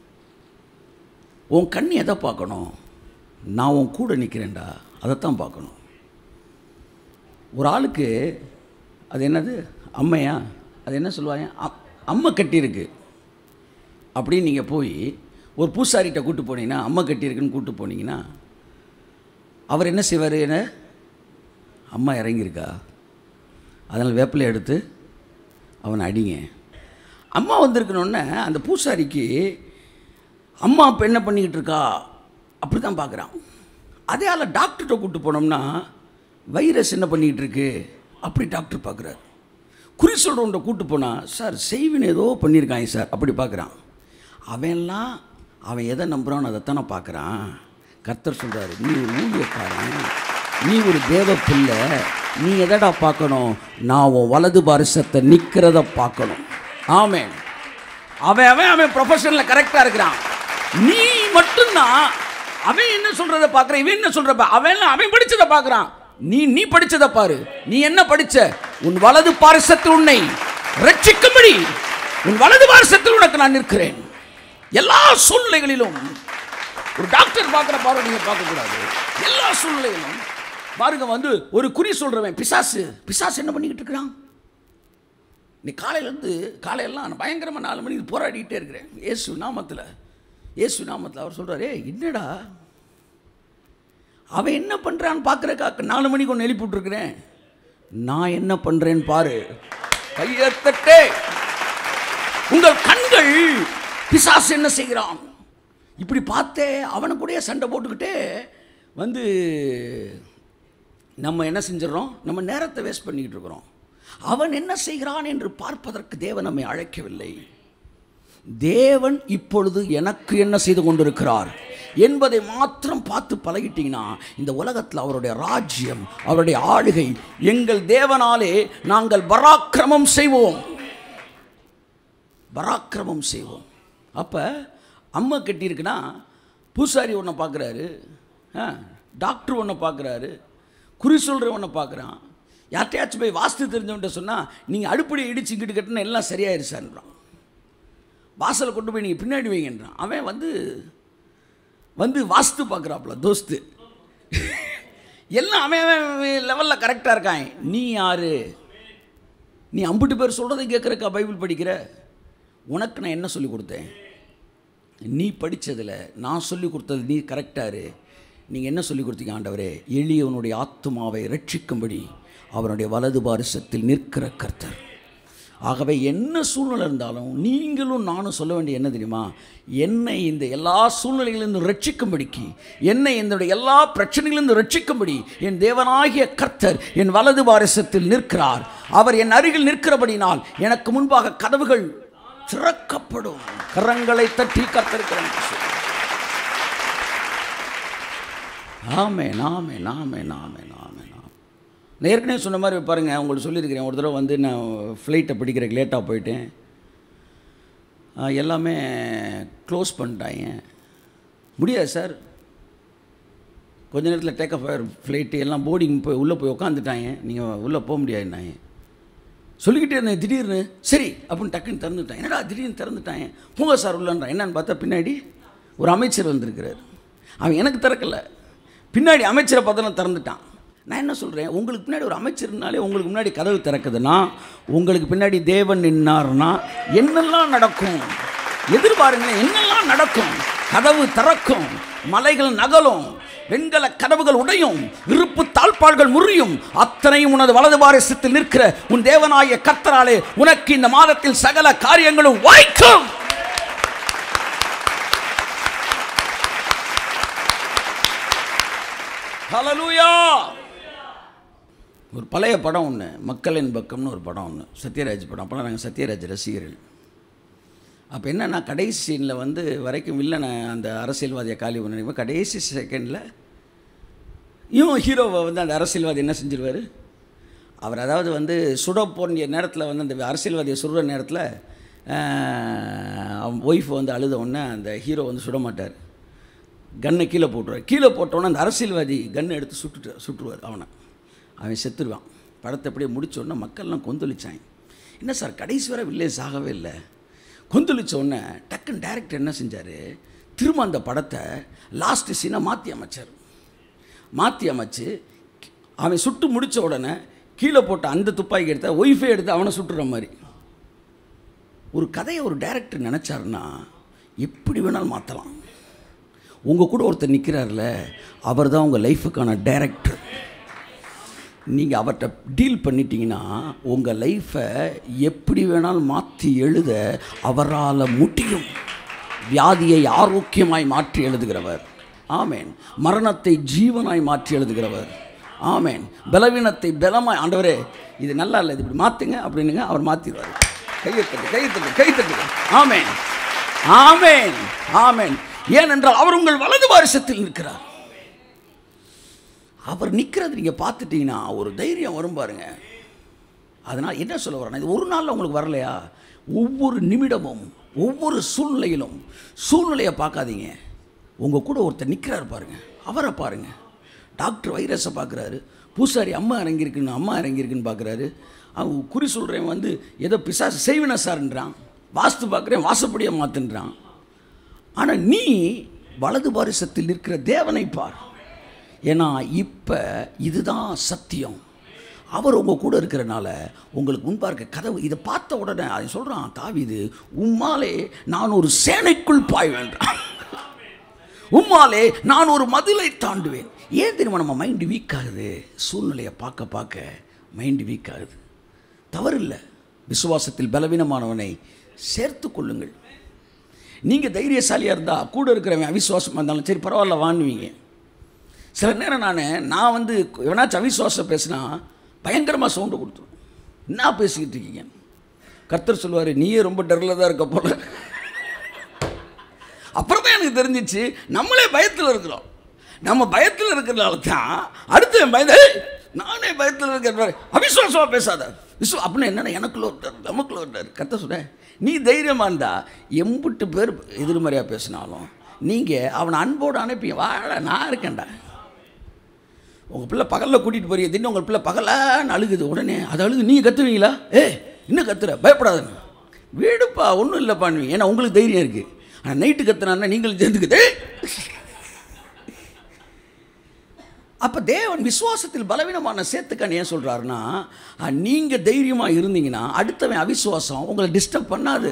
உன் கண் எதை பார்க்கணும் நான் உன் கூட நிற்கிறேன்டா அதைத்தான் பார்க்கணும் ஒரு ஆளுக்கு அது என்னது அம்மையா அது என்ன சொல்லுவாங்க அ- அம்மை கட்டியிருக்கு அப்படின்னு நீங்கள் போய் ஒரு பூசாரிகிட்ட கூட்டு போனீங்கன்னா அம்மை கட்டியிருக்குன்னு கூட்டு போனீங்கன்னா அவர் என்ன செய்வார் என்ன அம்மா இறங்கியிருக்கா அதனால் வேப்பிலை எடுத்து அவனை அடிங்க அம்மா வந்திருக்கணுன்னே அந்த பூசாரிக்கு அம்மா இப்போ என்ன பண்ணிக்கிட்டு இருக்கா அப்படி தான் பார்க்குறான் அதே ஆள் டாக்டர்கிட்ட கூப்பிட்டு போனோம்னா வைரஸ் என்ன பண்ணிக்கிட்டு இருக்கு அப்படி டாக்டர் பார்க்குறாரு குறி சொல்கிறவன்ட்ட கூப்பிட்டு போனால் சார் செய்வின் ஏதோ பண்ணியிருக்காங்க சார் அப்படி பார்க்குறான் அவன்லாம் அவன் எதை நம்புறான்னு அதைத்தானே பார்க்குறான் கர்த்தர் சொல்கிறாரு நீ ஒரு ஊழியக்காரன் நீ ஒரு தேவ பிள்ளை நீ எதடா பார்க்கணும் நான் உன் வலது பாரிசத்தை நிற்கிறத பார்க்கணும் ஆமென் அவன் அவன் அவன் ப்ரொஃபஷனில் கரெக்டாக இருக்கிறான் நீ மட்டும்தான் அவன் என்ன சொல்றத பார்க்குறான் இவன் என்ன சொல்ற பா- அவன் அவன் படிச்சதை பார்க்குறான் நீ நீ படிச்சதை பாரு நீ என்ன படிச்ச உன் வலது பாரிசத்தில் உன்னை ரட்சிக்கும்படி உன் வலது பாரிசத்தில் உனக்கு நான் நிற்கிறேன் எல்லா சூழ்நிலைகளிலும் ஒரு டாக்டர் பார்க்குற பார்வை நீங்கள் பார்க்கக்கூடாது எல்லா சூழ்நிலையிலும் பாருங்க வந்து ஒரு குறி சொல்றவன் பிசாசு பிசாசு என்ன பண்ணிக்கிட்டு இருக்கிறான் நீ காலையிலேருந்து காலையெல்லாம் நான் பயங்கரமாக நாலு மணிக்கு போராடிக்கிட்டே இருக்கிறேன் இயேசு நாமத்தில் இயேசு நாமத்தில் அவர் சொல்கிறாரு "ஏய், என்னடா அவன் என்ன பண்ணுறான்னு பார்க்குறக்கா நாலு மணிக்கு ஒன்று எழுப்பி விட்ருக்கிறேன் நான் என்ன பண்ணுறேன்னு பாரு கையத்தட்டே உங்கள் கண்கள் பிசாசு என்ன செய்கிறான் இப்படி பார்த்தே அவனை கூடயே சண்டை போட்டுக்கிட்டே வந்து நம்ம என்ன செஞ்சிடறோம் நம்ம நேரத்தை வேஸ்ட் பண்ணிக்கிட்டு இருக்கிறோம் அவன் என்ன செய்கிறான் என்று பார்ப்பதற்கு தேவன் நம்மை அழைக்கவில்லை தேவன் இப்பொழுது எனக்கு என்ன செய்து கொண்டிருக்கிறார் என்பதை மாத்திரம் பார்த்து பழகிட்டீங்கன்னா இந்த உலகத்தில் அவருடைய ராஜ்யம் அவருடைய ஆளுகை எங்கள் தேவனாலே நாங்கள் பராக்கிரமம் செய்வோம் பராக்கிரமம் செய்வோம் அப்போ அம்மா கட்டியிருக்குன்னா பூசாரி ஒன்றை பார்க்குறாரு டாக்டர் ஒன்றை பார்க்குறாரு குறி சொல்கிற ஒன்றை பார்க்குறான் யார்ட்டையாச்சும் போய் வாஸ்து தெரிஞ்சவன்ட்ட சொன்னால் நீங்கள் அடுப்படி இடிச்சு இங்கிட்டு கட்டினா எல்லாம் சரியாயிருச்சான்றான் வாசலை கொண்டு போய் நீங்கள் பின்னாடி வைங்கன்றான் அவன் வந்து வந்து வாஸ்து பார்க்குறாப்புல தோஸ்து எல்லாம் அவன் அவன் லெவலில் கரெக்டாக இருக்கான் நீ யாரு நீ அம்புட்டு பேர் சொல்கிறதை கேட்குறக்கா பைபிள் படிக்கிற உனக்கு நான் என்ன சொல்லி கொடுத்தேன் நீ படித்ததில் நான் சொல்லி கொடுத்தது நீ கரெக்டாரு நீங்கள் என்ன சொல்லி கொடுத்தீங்க ஆண்டவரே எளியவனுடைய ஆத்துமாவை ரட்சிக்கும்படி அவனுடைய வலது பாரிசத்தில் நிற்கிற கர்த்தர் ஆகவே என்ன சூழ்நிலை இருந்தாலும் நீங்களும் நானும் சொல்ல வேண்டிய என்ன தெரியுமா என்னை இந்த எல்லா சூழ்நிலைகளிலிருந்து ரட்சிக்கும்படிக்கு என்னை என்னுடைய எல்லா பிரச்சனைகளிலிருந்து ரட்சிக்கும்படி என் தேவனாகிய கர்த்தர் என் வலது பாரிசத்தில் நிற்கிறார் அவர் என் அருகில் நிற்கிறபடினால் எனக்கு முன்பாக கதவுகள் திறக்கப்படும் கரங்களை தட்டி கர்த்தருக்கிறேன் ஆமே நாமே நாமே நாமே நாமே நாமே நான் ஏற்கனவே சொன்ன மாதிரி பாருங்கள் உங்களுக்கு சொல்லியிருக்கிறேன் ஒரு தடவை வந்து நான் ஃப்ளைட்டை பிடிக்கிறதுக்கு லேட்டாக போயிட்டேன் ஆ, எல்லாமே க்ளோஸ் பண்ணிட்டாங்க முடியாது சார் கொஞ்ச நேரத்தில் டேக் ஆஃப் ஆகிற ஃப்ளைட்டு எல்லாம் போர்டிங் போய் உள்ளே போய் உட்காந்துட்டாங்க நீங்கள் உள்ளே போக முடியாதுன்னாங்க சொல்லிக்கிட்டே இருந்தேன் திடீர்னு சரி அப்படின்னு டக்குன்னு திறந்துட்டான் என்னடா திடீர்னு திறந்துட்டாங்க போங்க சார் உள்ளன்றான் என்னன்னு பார்த்தா பின்னாடி ஒரு அமைச்சர் வந்திருக்கிறார் அவன் எனக்கு திறக்கல பின்னாடி அமைச்சரை பார்த்தா திறந்துட்டான் நான் என்ன சொல்கிறேன் உங்களுக்கு பின்னாடி ஒரு அமைச்சர்னாலே உங்களுக்கு முன்னாடி கதவு திறக்குதுன்னா உங்களுக்கு பின்னாடி தேவன் நின்னார்னா என்னெல்லாம் நடக்கும் எதிர்பாருங்களேன் என்னெல்லாம் நடக்கும் கதவு திறக்கும் மலைகள் நகலும் வெண்கல கதவுகள் உடையும் இருப்பு தாழ்பாள்கள் முறியும் அத்தனையும் உனது வலது பாரசத்தில் நிற்கிற உன் தேவனாய கத்தராலே உனக்கு இந்த மாதத்தில் சகல காரியங்களும் வாய்க்கும் ஹalleluya ஒரு பழைய படம் ஒன்று மக்களின் பக்கம்னு ஒரு படம் ஒன்று சத்யராஜ் படம் அப்போலாம் நாங்கள் சத்யராஜ் ரசிகர்கள் அப்போ என்னன்னா கடைசி சீனில் வந்து வரைக்கும் வில்லனை அந்த அரசியல்வாதியை காலி பண்ணி கடைசி செகண்டில் இவன் ஹீரோவை வந்து அந்த அரசியல்வாதி என்ன செஞ்சிருவார் அவர் அதாவது வந்து சுட போன்ற நேரத்தில் வந்து அந்த அரசியல்வாதியை சுடுற நேரத்தில் அவன் ஒய்ஃப் வந்து அழுத உடனே அந்த ஹீரோ வந்து சுட மாட்டார் கன்னை கீழே போட்டுருவார் கீழே போட்டோன்னே அந்த அரசியல்வாதி கன்னை எடுத்து சுட்டுட்டு சுட்டுருவார் அவனை அவன் செத்துருவான் படத்தை அப்படியே முடிச்ச உடனே மக்கள்லாம் கொந்தளிச்சாங்க என்ன சார் கடைசி வரை வில்லேஜ் ஆகவே இல்லை கொந்தளிச்ச உடனே டக்குன்னு டேரக்டர் என்ன செஞ்சார் திரும்ப அந்த படத்தை லாஸ்ட் சீனை மாற்றி அமைச்சார் மாற்றி அமைச்சு அவன் சுட்டு முடித்த உடனே கீழே போட்ட அந்த துப்பாக்கி எடுத்த ஒய்ஃபே எடுத்து அவனை சுட்டுற மாதிரி ஒரு கதையை ஒரு டைரக்டர் நினச்சாருன்னா எப்படி வேணாலும் மாற்றலாம் உங்கள் கூட ஒருத்தர் நிற்கிறார்ல அவர் தான் உங்கள் லைஃபுக்கான டைரக்டர் நீங்கள் அவர்கிட்ட டீல் பண்ணிட்டீங்கன்னா உங்கள் லைஃப்பை எப்படி வேணாலும் மாற்றி எழுத அவரால் முடியும் வியாதியை ஆரோக்கியமாய் மாற்றி எழுதுகிறவர் ஆமேன் மரணத்தை ஜீவனாய் மாற்றி எழுதுகிறவர் ஆமேன் பலவீனத்தை பலமாய் ஆண்டவரே இது நல்லா இல்லை இது இப்படி மாற்றுங்க அப்படின்னுங்க அவர் மாற்றிடுவார் கையெழுத்து கையெழுத்து கையெழுத்து ஆமேன் ஆமேன் ஆமேன் ஏனென்றால் அவர் உங்கள் வலது வாரிசத்தில் இருக்கிறார் அவர் நிற்கிறது நீங்கள் பார்த்துட்டீங்கன்னா ஒரு தைரியம் வரும் பாருங்க அதனால் என்ன சொல்ல வரேன் இது ஒரு நாளில் உங்களுக்கு வரலையா ஒவ்வொரு நிமிடமும் ஒவ்வொரு சூழ்நிலையிலும் சூழ்நிலையை பார்க்காதீங்க உங்கள் கூட ஒருத்தர் நிற்கிறாரு பாருங்க அவரை பாருங்க டாக்டர் வைரஸை பார்க்குறாரு பூசாரி அம்மா இறங்கியிருக்குன்னு அம்மா இறங்கியிருக்குன்னு பார்க்குறாரு அவன் குறி சொல்கிறவன் வந்து ஏதோ பிசாசு செய்வின சார்ன்றான் வாஸ்து பார்க்குறேன் வாசப்படியை மாற்றுன்றான் ஆனால் நீ வலது பாரிசத்தில் இருக்கிற தேவனை பார் ஏன்னா இப்போ இதுதான் சத்தியம் அவர் உங்கள் கூட இருக்கிறனால உங்களுக்கு முன்பாக இருக்க கதவு இதை பார்த்த உடனே அது சொல்கிறான் தாவிது உம்மாலே நான் ஒரு சேனைக்குள் பாய் வேண்டாம் உம்மாலே நான் ஒரு மதிலை தாண்டுவேன் ஏன் தெரியுமா நம்ம மைண்டு வீக் ஆகுது சூழ்நிலையை பார்க்க பார்க்க மைண்டு வீக் ஆகுது தவறில்லை விசுவாசத்தில் பலவீனமானவனை சேர்த்து கொள்ளுங்கள் நீங்கள் தைரியசாலியாக இருந்தால் கூட இருக்கிறவன் அவிசுவாசமாக இருந்தாலும் சரி பரவாயில்ல வாங்குவீங்க சில நேரம் நான் நான் வந்து எவனாச்சும் அவிசுவாசம் பேசினா பயங்கரமாக சவுண்டு கொடுத்துரும் என்ன பேசிக்கிட்டு இருக்கீங்க கர்த்தர் சொல்லுவார் நீயே ரொம்ப டரில் தான் இருக்க போல அப்புறம் தான் எனக்கு தெரிஞ்சிச்சு நம்மளே பயத்தில் இருக்கிறோம் நம்ம பயத்தில் இருக்கிறனால தான் அடுத்து பயந்த "ஏய், நானே பயத்தில் இருக்கிற அவிசுவாசமாக பேசாத விசுவ அப்படின்னு என்னென்ன எனக்குள்ள ஒருத்தர் நமக்குள்ள ஒருத்தர் கத்த சொல்ல நீ தைரியமாக இருந்தா எம்புட்டு பேர் எதிர்மறையாக பேசினாலும் நீங்கள் அவனை அன்போடு அனுப்பி வாழ நான் இருக்கேன்டா உங்கள் பிள்ளை பகலில் கூட்டிகிட்டு போறீங்க திடீர்னு உங்கள் பிள்ளை பகலான்னு அழுகுது உடனே அது அழுகு நீங்கள் கத்துவீங்களா ஏ இன்னும் கத்துற பயப்படாதுங்க வீடுப்பா ஒன்றும் இல்லைப்பான்னு ஏன்னா உங்களுக்கு தைரியம் இருக்குது ஆனால் நைட்டு கத்துனான்னா நீங்களும் சேர்ந்துக்குது அப்போ தேவன் விசுவாசத்தில் பலவீனமான சேர்த்துக்கான்னு ஏன் சொல்கிறாருன்னா நீங்கள் தைரியமாக இருந்தீங்கன்னா அடுத்தவன் அவிசுவாசம் உங்களை டிஸ்டர்ப் பண்ணாது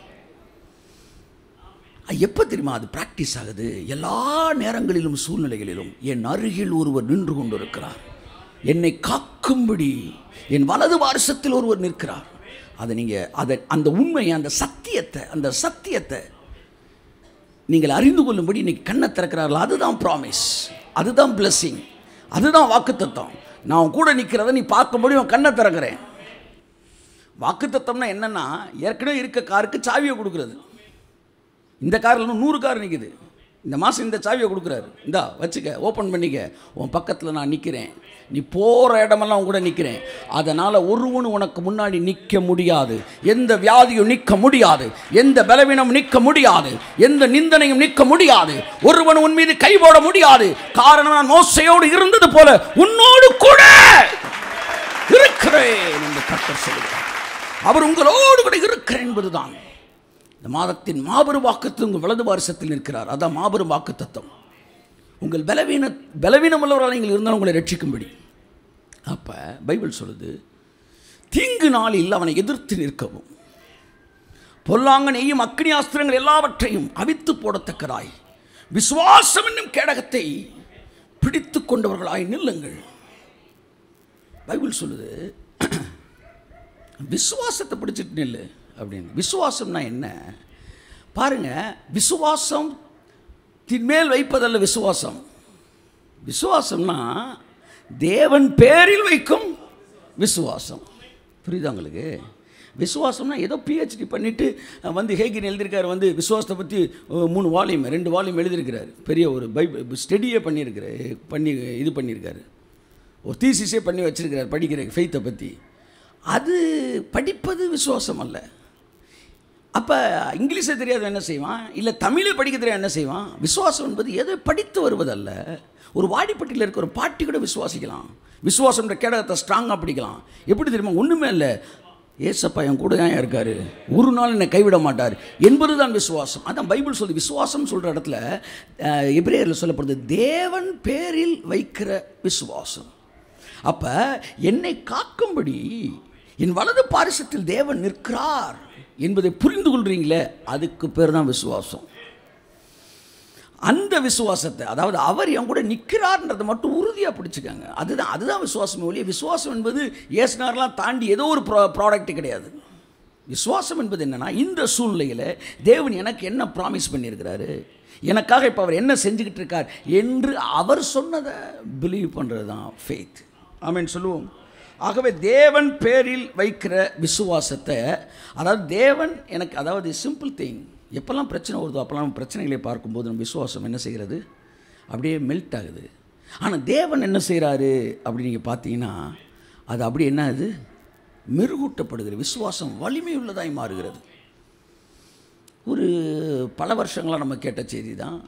எப்போ தெரியுமா அது ப்ராக்டிஸ் ஆகுது எல்லா நேரங்களிலும் சூழ்நிலைகளிலும் என் அருகில் ஒருவர் நின்று கொண்டிருக்கிறார் என்னை காக்கும்படி என் வலது வாரிசத்தில் ஒருவர் நிற்கிறார் அதை நீங்கள் அதை அந்த உண்மையை அந்த சத்தியத்தை அந்த சத்தியத்தை நீங்கள் அறிந்து கொள்ளும்படி இன்னைக்கு கண்ணை திறக்கிறார்கள் அதுதான் ப்ராமிஸ் அதுதான் பிளெஸ்ஸிங் அதுதான் வாக்குத்தத்தம் நான் உன் கூட நிற்கிறத நீ பார்க்கும்படி உன் கண்ணை திறக்கிறேன் வாக்குத்தத்தம்னா என்னன்னா ஏற்கனவே இருக்க காருக்கு சாவியை கொடுக்குறது இந்த காரில் இன்னும் நூறு கார் நிற்குது இந்த மாதம் இந்த சாவியை கொடுக்குறாரு இந்தா வச்சுக்க ஓப்பன் பண்ணிக்க உன் பக்கத்தில் நான் நிற்கிறேன் நீ போகிற இடமெல்லாம் உன் கூட நிற்கிறேன் அதனால் ஒருவனும் உனக்கு முன்னாடி நிற்க முடியாது எந்த வியாதியும் நிற்க முடியாது எந்த பலவீனமும் நிற்க முடியாது எந்த நிந்தனையும் நிற்க முடியாது ஒருவன் உன் மீது கை போட முடியாது காரணம் நான் மோசையோடு இருந்தது போல உன்னோடு கூட இருக்கிறேன் என்று கர்த்தர் சொல்கிறார் அவர் உங்களோடு கூட இருக்கிறேன் என்பதுதான் இந்த மாதத்தின் மாபெரும் வாக்குத்து உங்கள் வலது வாரிசத்தில் நிற்கிறார் அதான் மாபெரும் வாக்கு தத்துவம் உங்கள் பலவீன பலவீனம் உள்ளவரால் நீங்கள் இருந்தாலும் உங்களை ரட்சிக்கும்படி அப்போ பைபிள் சொல்லுது தீங்கு நாளில் அவனை எதிர்த்து நிற்கவும் பொல்லாங்கனையும் அக்னி ஆஸ்திரங்கள் எல்லாவற்றையும் அவித்து போடத்தக்கதாய் விசுவாசம் என்னும் கேடகத்தை பிடித்து கொண்டவர்களாய் நில்லுங்கள் பைபிள் சொல்லுது விசுவாசத்தை பிடிச்சிட்டு நில்லு அப்படின்னு விசுவாசம்னா என்ன பாருங்க விசுவாசம் மேல் வைப்பதல்ல விசுவாசம் விசுவாசம்னா தேவன் பேரில் வைக்கும் விசுவாசம் புரியுதா உங்களுக்கு விசுவாசம்னா ஏதோ பிஹெச்டி பண்ணிவிட்டு வந்து ஹேகின் எழுதியிருக்காரு வந்து விசுவாசத்தை பற்றி மூணு வால்யூம் ரெண்டு வால்யூம் எழுதியிருக்கிறாரு பெரிய ஒரு பைபிள் ஸ்டடியே பண்ணியிருக்கிறாரு பண்ணி இது பண்ணியிருக்காரு ஒரு தீசிஸே பண்ணி வச்சிருக்கிறார் படிக்கிற ஃபெய்த்தை பற்றி அது படிப்பது விசுவாசம் அல்ல அப்போ இங்கிலீஷை தெரியாத என்ன செய்வான் இல்லை தமிழை படிக்க தெரியாது என்ன செய்வான் விசுவாசம் என்பது எதை படித்து வருவதல்ல ஒரு வாடிப்பட்டியில் இருக்க ஒரு பாட்டி கூட விசுவாசிக்கலாம் விசுவாசம்ன்ற கேடகத்தை ஸ்ட்ராங்காக பிடிக்கலாம் எப்படி தெரியுமா ஒன்றுமே இல்லை ஏசப்பா என் கூட தான் இருக்காரு ஒரு நாள் என்னை கைவிட மாட்டார் என்பது தான் விசுவாசம் அதான் பைபிள் சொல்லி விசுவாசம் சொல்கிற இடத்துல அஹ், எபிரேயரில் சொல்லப்படுது தேவன் பேரில் வைக்கிற விசுவாசம் அப்போ என்னை காக்கும்படி என் வலது பாரிசத்தில் தேவன் நிற்கிறார் என்பதை புரிந்து கொள்றீங்களே அதுக்கு பேர் தான் விசுவாசம் அந்த விசுவாசத்தை அதாவது அவர் என் கூட நிற்கிறார்ன்றதை மட்டும் உறுதியாக பிடிச்சிக்கங்க அதுதான் அதுதான் விசுவாசம் ஒழிய விசுவாசம் என்பது ஏசுனார்லாம் தாண்டி ஏதோ ஒரு ப்ரா ப்ராடக்ட் கிடையாது விசுவாசம் என்பது என்னன்னா இந்த சூழ்நிலையில் தேவன் எனக்கு என்ன ப்ராமிஸ் பண்ணியிருக்கிறாரு எனக்காக இப்போ அவர் என்ன செஞ்சுக்கிட்டு இருக்கார் என்று அவர் சொன்னதை பிலீவ் பண்ணுறது தான் ஃபெய்த் ஆமென் சொல்லுவோம் ஆகவே தேவன் பேரில் வைக்கிற விசுவாசத்தை அதாவது தேவன் எனக்கு அதாவது சிம்பிள் திங் எப்போல்லாம் பிரச்சனை வருதோ அப்போல்லாம் பிரச்சனைகளை பார்க்கும்போது நம்ம விசுவாசம் என்ன செய்கிறது அப்படியே மெல்ட் ஆகுது ஆனால் தேவன் என்ன செய்கிறாரு அப்படி நீங்கள் பார்த்தீங்கன்னா அது அப்படியே என்ன ஆகுது மெருகூட்டப்படுகிறது விசுவாசம் வலிமை உள்ளதாய் மாறுகிறது ஒரு பல வருஷங்களாக நம்ம கேட்ட செய்தி தான்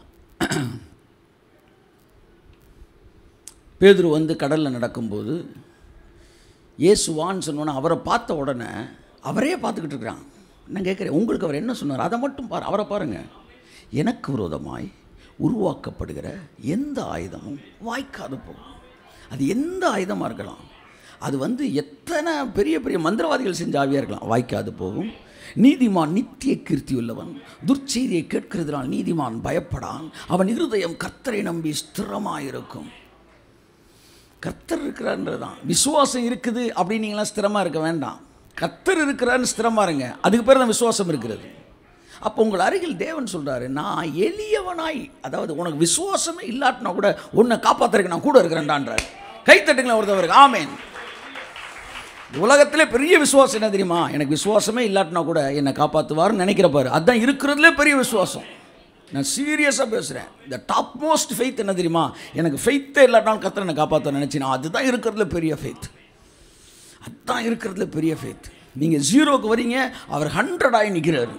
பேதுரு வந்து கடலில் நடக்கும்போது இயேசுவான்னு சொன்னோன்னே அவரை பார்த்த உடனே அவரே பார்த்துக்கிட்டு இருக்கிறான் நான் கேட்குறேன் உங்களுக்கு அவர் என்ன சொன்னார் அதை மட்டும் பாரு அவரை பாருங்கள் எனக்கு விரோதமாய் உருவாக்கப்படுகிற எந்த ஆயுதமும் வாய்க்காது போகும் அது எந்த ஆயுதமாக இருக்கலாம் அது வந்து எத்தனை பெரிய பெரிய மந்திரவாதிகள் செஞ்ச ஆவியாக இருக்கலாம் வாய்க்காது போகும் நீதிமான் நித்திய கீர்த்தி உள்ளவன் துர்ச்செய்தியை கேட்கிறதுனால் நீதிமான் பயப்படான் அவன் இருதயம் கர்த்தரை நம்பி ஸ்திரமாயிருக்கும் கர்த்தர் இருக்கிறான்றது தான் விசுவாசம் இருக்குது அப்படின்னு நீங்களாம் ஸ்திரமாக இருக்க வேண்டாம் கர்த்தர் இருக்கிறான்னு ஸ்திரமாக இருங்க அதுக்கு பேர் தான் விசுவாசம் இருக்கிறது அப்போ உங்கள் அருகில் தேவன் சொல்கிறாரு நான் எளியவனாய் அதாவது உனக்கு விசுவாசமே இல்லாட்டினா கூட உன்னை காப்பாற்றுறதுக்கு நான் கூட இருக்கிறேன்டான்றார் கைத்தட்டுங்களேன் ஒருத்தவருக்கு ஆமேன் உலகத்திலே பெரிய விசுவாசம் என்ன தெரியுமா எனக்கு விசுவாசமே இல்லாட்டினா கூட என்னை காப்பாற்றுவார்னு நினைக்கிறப்பாரு அதுதான் இருக்கிறதுலே பெரிய விசுவாசம் நான் சீரியஸாக பேசுகிறேன் இந்த டாப் மோஸ்ட் ஃபெய்த் என்ன தெரியுமா எனக்கு ஃபெய்த்தே இல்லாட்டினாலும் கத்திர என்னை காப்பாற்ற நினச்சினா அதுதான் இருக்கிறதுல பெரிய ஃபெய்த் அதுதான் இருக்கிறதுல பெரிய ஃபெய்த் நீங்கள் ஜீரோக்கு வரீங்க அவர் ஹண்ட்ரட் ஆகி நிற்கிறாரு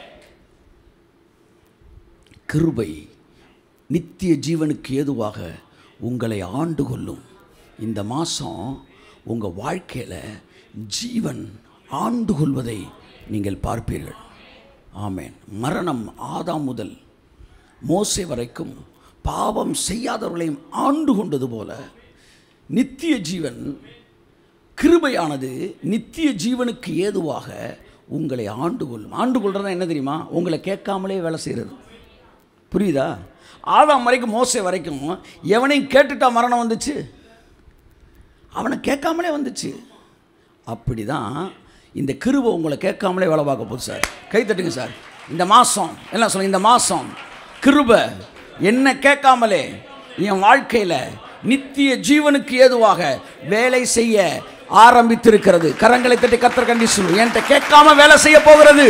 கிருபை நித்திய ஜீவனுக்கு ஏதுவாக உங்களை ஆண்டு கொள்ளும் இந்த மாதம் உங்கள் வாழ்க்கையில் ஜீவன் ஆண்டு கொள்வதை நீங்கள் பார்ப்பீர்கள் ஆமென் மரணம் ஆதாம் முதல் மோசே வரைக்கும் பாவம் செய்யாதவர்களையும் ஆண்டு கொண்டது போல நித்திய ஜீவன் கிருபையானது நித்திய ஜீவனுக்கு ஏதுவாக உங்களை ஆண்டு கொள்ளும் ஆண்டு கொள்றதா என்ன தெரியுமா உங்களை கேட்காமலே வேலை செய்கிறது புரியுதா ஆதாம் வரைக்கும் மோசே வரைக்கும் எவனையும் கேட்டுட்டா மரணம் வந்துச்சு அவனை கேட்காமலே வந்துச்சு அப்படி தான் இந்த கிருபை உங்களை கேட்காமலே வேலை பார்க்க போகுது சார் கை தட்டுங்க சார் இந்த மாதம் என்ன சொல்ல இந்த மாதம் கிருபை என்ன கேட்காமலே என் வாழ்க்கையில் நித்திய ஜீவனுக்கு ஏதுவாக வேலை செய்ய ஆரம்பித்திருக்கிறது கரங்களை தட்டி கத்தர் கண்டி சொல்லு என்கிட்ட கேட்காம வேலை செய்ய போகிறது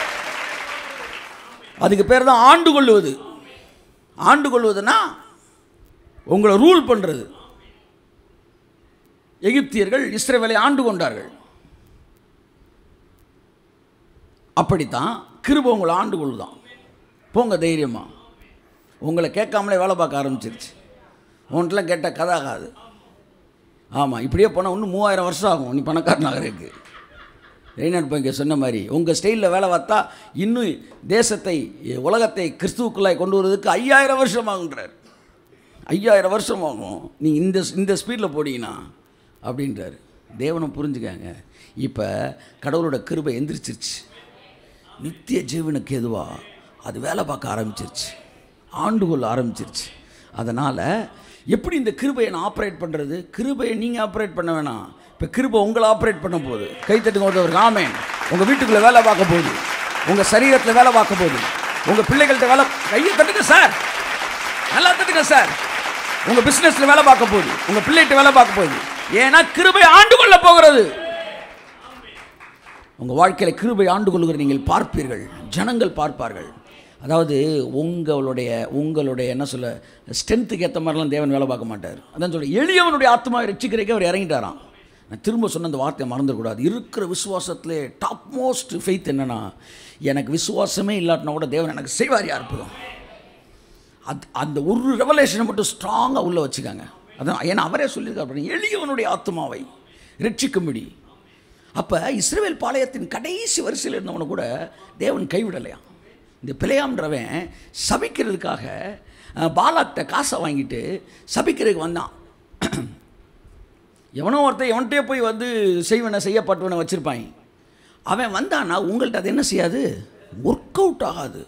அதுக்கு பேர் தான் ஆண்டு கொள்ளுவது ஆண்டு கொள்வதுன்னா உங்களை ரூல் பண்ணுறது எகிப்தியர்கள் இஸ்ரேவேலை ஆண்டு கொண்டார்கள் அப்படித்தான் கிருப உங்களை ஆண்டு கொள்ளுதான் போங்க தைரியமா உங்களை கேட்காமலே வேலை பார்க்க ஆரம்பிச்சிருச்சு உன்ட்டெலாம் கேட்டால் கதை ஆகாது ஆமாம் இப்படியே போனால் இன்னும் மூவாயிரம் வருஷம் ஆகும் நீ பணக்காரன் ஆகிறதுக்கு ரெய்னாட் பங்க சொன்ன மாதிரி உங்கள் ஸ்டைலில் வேலை பார்த்தா இன்னும் தேசத்தை உலகத்தை கிறிஸ்துவுக்குள்ளாய் கொண்டு வருவதற்கு ஐயாயிரம் வருஷம் ஆகுன்றார் ஐயாயிரம் வருஷம் ஆகும் நீங்கள் இந்த இந்த ஸ்பீடில் போனீங்கன்னா அப்படின்றாரு தேவனை புரிஞ்சுக்காங்க இப்போ கடவுளோட கிருபை எந்திரிச்சிருச்சு நித்திய ஜீவனுக்கு எதுவா அது வேலை பார்க்க ஆரம்பிச்சிருச்சு ஆண்டுகொள்ள ஆரம்பிச்சிருச்சு அதனால் எப்படி இந்த கிருபையை நான் ஆப்ரேட் பண்ணுறது கிருபையை நீங்கள் ஆப்ரேட் பண்ண வேணாம் இப்போ கிருபை உங்களை ஆப்ரேட் பண்ண போகுது கைத்தட்டுங்க ஒருத்தவர் ஆமேன் உங்கள் வீட்டுக்குள்ளே வேலை பார்க்க போகுது உங்கள் சரீரத்தில் வேலை பார்க்க போகுது உங்கள் பிள்ளைகள்கிட்ட வேலை கையை தட்டுங்க சார் நல்லா தட்டுங்க சார் உங்கள் பிஸ்னஸில் வேலை பார்க்க போகுது உங்கள் பிள்ளைகிட்ட வேலை பார்க்க போகுது ஏன்னா கிருபை ஆண்டு கொள்ள போகிறது உங்கள் வாழ்க்கையில் கிருபை ஆண்டு கொள்கிற நீங்கள் பார்ப்பீர்கள் ஜனங்கள் பார்ப்பார்கள் அதாவது உங்களுடைய உங்களுடைய என்ன சொல்ல ஸ்ட்ரென்த்துக்கு ஏற்ற மாதிரிலாம் தேவன் வேலை பார்க்க மாட்டார் அதான் சொல்ல எளியவனுடைய ஆத்மாவை ரட்சிக்கிறதுக்கே அவர் இறங்கிட்டாராம் நான் திரும்ப சொன்ன அந்த வார்த்தையை மறந்துடக்கூடாது இருக்கிற விசுவாசத்திலே டாப் மோஸ்ட் ஃபெய்த் என்னன்னா எனக்கு விசுவாசமே இல்லாட்டினா கூட தேவன் எனக்கு செய்வார் அற்புதம் அது அந்த ஒரு ரெவலேஷனை மட்டும் ஸ்ட்ராங்காக உள்ளே வச்சுக்காங்க அதான் ஏன்னா அவரே சொல்லியிருக்காரு பாருங்க, எளியவனுடைய ஆத்மாவை ரட்சிக்கும்படி அப்போ இஸ்ரவேல் பாளையத்தின் கடைசி வரிசையில் இருந்தவனை கூட தேவன் கைவிடலையாம் இந்த பிழையாம்ன்றவன் சபிக்கிறதுக்காக அஹ், பாலாக்ட காசை வாங்கிட்டு சபிக்கிறதுக்கு வந்தான் எவனோ ஒருத்தன் எவன்கிட்டயே போய் வந்து செய்வனை செய்யப்பட்டவனை வச்சுருப்பாங்க அவன் வந்தான்னா உங்கள்கிட்ட அது என்ன செய்யாது ஒர்க் அவுட் ஆகாது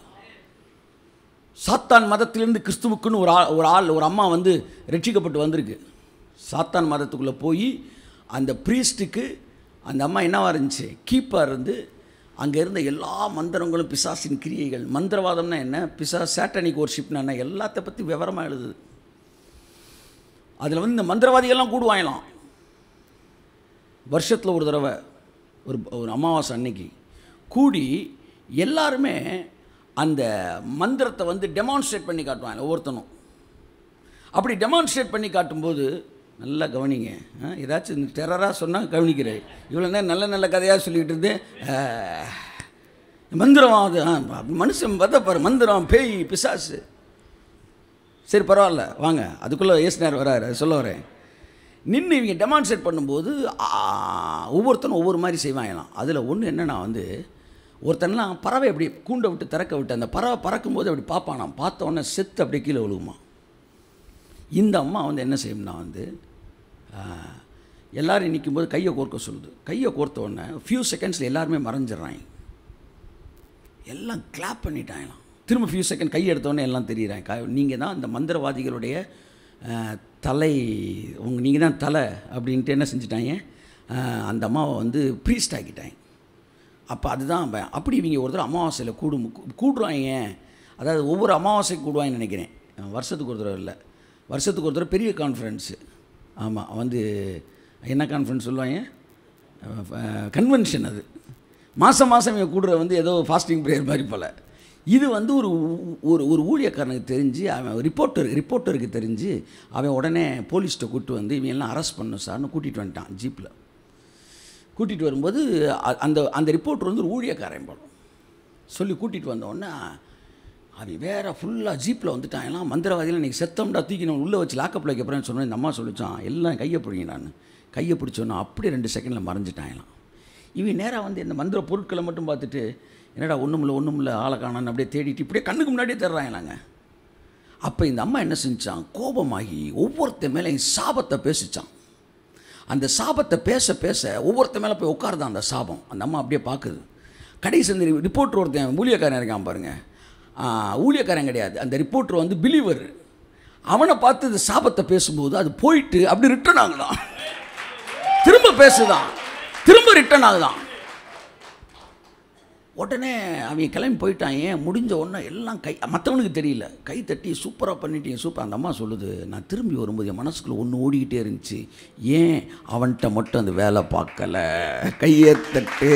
சாத்தான் மதத்திலிருந்து கிறிஸ்துவுக்குன்னு ஒரு ஆள் ஒரு ஆள் ஒரு அம்மா வந்து ரட்சிக்கப்பட்டு வந்திருக்கு சாத்தான் மதத்துக்குள்ளே போய் அந்த ப்ரீஸ்ட்டுக்கு அந்த அம்மா என்னவா இருந்துச்சு கீப்பாக இருந்து அங்கே இருந்த எல்லா மந்திரங்களும் பிசாசின் கிரியைகள் மந்திரவாதம்னா என்ன பிசா சாட்டனிக் ஒர்ஷிப்னா என்ன எல்லாத்த பற்றி விவரமாக எழுதுது அதில் வந்து இந்த மந்திரவாதிகள்லாம் கூடுவாங்களாம் வருஷத்தில் ஒரு தடவை ஒரு ஒரு அமாவாசை அன்னைக்கு கூடி எல்லாருமே அந்த மந்திரத்தை வந்து டெமான்ஸ்ட்ரேட் பண்ணி காட்டுவாங்க ஒவ்வொருத்தனும் அப்படி டெமான்ஸ்ட்ரேட் பண்ணி காட்டும்போது நல்லா கவனிங்க ஆ, ஏதாச்சும் டெரராக சொன்னால் கவனிக்கிறேன் இவ்வளோ நேரம் நல்ல நல்ல கதையாக சொல்லிக்கிட்டு இருந்து ஆ, மந்திரம் அது ஆ, மனுஷன் பார்த்தா பாரு மந்திரம் பேய் பிசாசு சரி பரவாயில்ல வாங்க அதுக்குள்ளே ஏசுனார் வராரு அது சொல்ல வரேன் நின்று இவங்க டெமான்ஸ்ட்ரேட் பண்ணும்போது ஆ, ஒவ்வொருத்தனும் ஒவ்வொரு மாதிரி செய்வாங்களாம் அதில் ஒன்று என்னன்னா வந்து ஒருத்தன்லாம் பறவை அப்படி கூண்டை விட்டு திறக்க விட்டு அந்த பறவை பறக்கும்போது அப்படி பார்ப்பானாம் பார்த்த உடனே செத்து அப்படியே கீழே விழுகுமா இந்த அம்மா வந்து என்ன செய்யும்னா வந்து ஆ, எல்லாரும் நிற்கும்போது கையை கோர்க்க சொல்லுது கையை கோர்த்த உடனே ஃபியூ செகண்ட்ஸில் எல்லாருமே மறைஞ்சிடுறாங்க எல்லாம் கிளாப் பண்ணிட்டாங்களாம் திரும்ப ஃபியூ செகண்ட் கை எடுத்தோடனே எல்லாம் தெரியுறாங்க நீங்கள் தான் அந்த மந்திரவாதிகளுடைய அஹ், தலை உங்க நீங்கள் தான் தலை அப்படின்ட்டு என்ன செஞ்சிட்டாங்க அஹ், அந்த அம்மாவை வந்து ப்ரீஸ்ட் ஆக்கிட்டாங்க அப்போ அதுதான் அவன். அப்படி இவங்க ஒரு தடவை அமாவாசையில் கூடும் கூ- கூடுறாங்க அதாவது ஒவ்வொரு அமாவாசைக்கு கூடுவாங்கன்னு நினைக்கிறேன் அஹ், வருஷத்துக்கு ஒரு தடவை இல்லை வருஷத்துக்கு ஒரு தடவை பெரிய கான்ஃபரன்ஸு ஆமாம் வந்து என்ன கான்ஃபரன்ஸ் சொல்லுவாங்க கன்வென்ஷன் அது மாதம் மாதம் இவங்க கூடுற வந்து ஏதோ ஃபாஸ்டிங் ப்ரேயர் மாதிரி போல் இது வந்து ஒரு ஊ- ஒரு ஒரு ஊழியக்காரனுக்கு தெரிஞ்சு அவன் ரிப்போர்ட்டர் ரிப்போர்ட்டருக்கு தெரிஞ்சு அவன் உடனே போலீஸ்கிட்ட கூப்பிட்டு வந்து இவன் எல்லாம் அரெஸ்ட் பண்ணணும் சார்னு கூட்டிகிட்டு வந்துட்டான் ஜீப்பில் கூட்டிகிட்டு வரும்போது அ- அந்த அந்த ரிப்போர்ட்டர் வந்து ஒரு ஊழியக்காரன் போல சொல்லி கூட்டிகிட்டு வந்த உடனே அவன் வேற ஃபுல்லாக ஜீப்பில் வந்துட்டான் எல்லாம் மந்திரவாதிகள் இன்றைக்கி செத்தம்டா தூக்கி நான் உள்ளே வச்சு லாக்கப்பில் வைக்கப்புறேன்னு சொன்னேன் இந்த அம்மா சொல்லிச்சான் எல்லாம் கையை பிடிங்க நான் கையை பிடிச்சோன்னா அப்படியே ரெண்டு செகண்டில் மறைஞ்சிட்டாங்களாம் இவன் நேராக வந்து இந்த மந்திர பொருட்களை மட்டும் பார்த்துட்டு என்னடா ஒன்றுமில்ல ஒன்றுமில்ல ஆளை காணான்னு அப்படியே தேடிட்டு இப்படியே கண்ணுக்கு முன்னாடியே தேடுறாங்களாங்க அப்போ இந்த அம்மா என்ன செஞ்சான் கோபமாகி ஒவ்வொருத்த மேலே சாபத்தை பேசிச்சான் அந்த சாபத்தை பேச பேச ஒவ்வொருத்த மேலே போய் உட்காருதான் அந்த சாபம் அந்த அம்மா அப்படியே பார்க்குது கடைசி அந்த ரிப்போர்ட்டர் ஒருத்தன் ஊழியக்காரன் இருக்கான் பாருங்க ஆ, ஊழியக்காரன் கிடையாது அந்த ரிப்போர்ட்டர் வந்து பிலீவர் அவனை பார்த்து இந்த சாபத்தை பேசும்போது அது போயிட்டு அப்படி ரிட்டர்ன் ஆகுதான் திரும்ப பேசுதான் திரும்ப ரிட்டர்ன் ஆகுதான் உடனே அவங்க கிளம்பி போயிட்டாங்க முடிஞ்ச உடனே எல்லாம் கை மற்றவனுக்கு தெரியல கை தட்டி சூப்பராக பண்ணிட்டீங்க சூப்பர் அந்த அம்மா சொல்லுது நான் திரும்பி வரும்போது என் மனசுக்குள்ள ஒன்று ஓடிக்கிட்டே இருந்துச்சு ஏன் அவன்கிட்ட மட்டும் அந்த வேலை பார்க்கல கையை தட்டு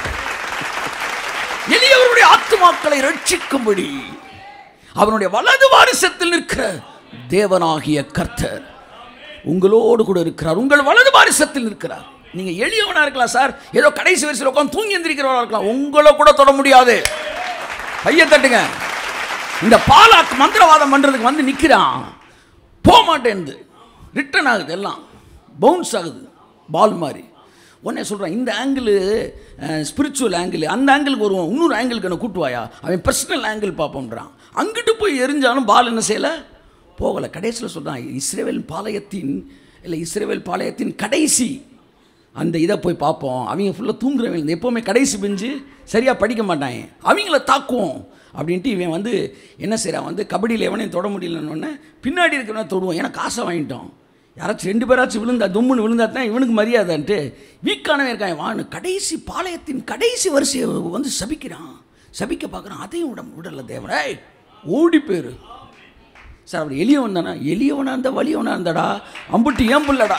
எளியவருடைய ஆத்துமாக்களை ரட்சிக்கும்படி அவனுடைய வலது வாரிசத்தில் நிற்கிற தேவனாகிய கர்த்தர் உங்களோடு கூட இருக்கிறார் உங்கள் வலது வாரிசத்தில் இருக்கிறார் நீங்க எளியவனா இருக்கலாம் சார் ஏதோ கடைசி வரிசையில் உட்காந்து தூங்கி எந்திரிக்கிறவனா இருக்கலாம் உங்களை கூட தொட முடியாது கையை தட்டுங்க இந்த பாலாக் மந்திரவாதம் பண்றதுக்கு வந்து நிக்கிறான் போக மாட்டேன்து ரிட்டர்ன் ஆகுது எல்லாம் பவுன்ஸ் ஆகுது பால் மாதிரி உடனே சொல்கிறான் இந்த ஆங்கிள் ஸ்பிரிச்சுவல் ஆங்கிள் அந்த ஆங்கிளுக்கு வருவோம் இன்னொரு ஆங்கிளுக்கு என்ன கூட்டுவாயா அவன் பர்சனல் ஆங்கிள் பார்ப்போம்ன்றான் அங்கிட்டு போய் எரிஞ்சாலும் பால் என்ன செய்யலை போகலை கடைசியில் சொல்கிறான் இஸ்ரேவேல் பாளையத்தின் இல்லை இஸ்ரேவேல் பாளையத்தின் கடைசி அந்த இதை போய் பார்ப்போம் அவங்க ஃபுல்லாக தூங்குறவங்க எப்போவுமே கடைசி பெஞ்சு சரியாக படிக்க மாட்டாங்க அவங்கள தாக்குவோம் அப்படின்ட்டு இவன் வந்து என்ன செய்கிறான் வந்து கபடியில் எவனையும் தொட முடியலன்னு பின்னாடி இருக்கிறவனை தொடுவோம் ஏன்னா காசை வாங்கிட்டோம் யாராச்சும் ரெண்டு பேராச்சும் விழுந்தா தும்முன்னு விழுந்தா தான் இவனுக்கு மரியாதைன்ட்டு வீக்கானவன் இருக்கான் வான்னு கடைசி பாளையத்தின் கடைசி வரிசையை வந்து சபிக்கிறான் சபிக்க பார்க்குறான் அதையும் விட விடல தேவன் ஏய் ஓடி போயிரு சார் அவர் எளியவன் தானே எளியவனா இருந்தா வலியவனா இருந்தாடா அம்புட்டு ஏன் புள்ளடா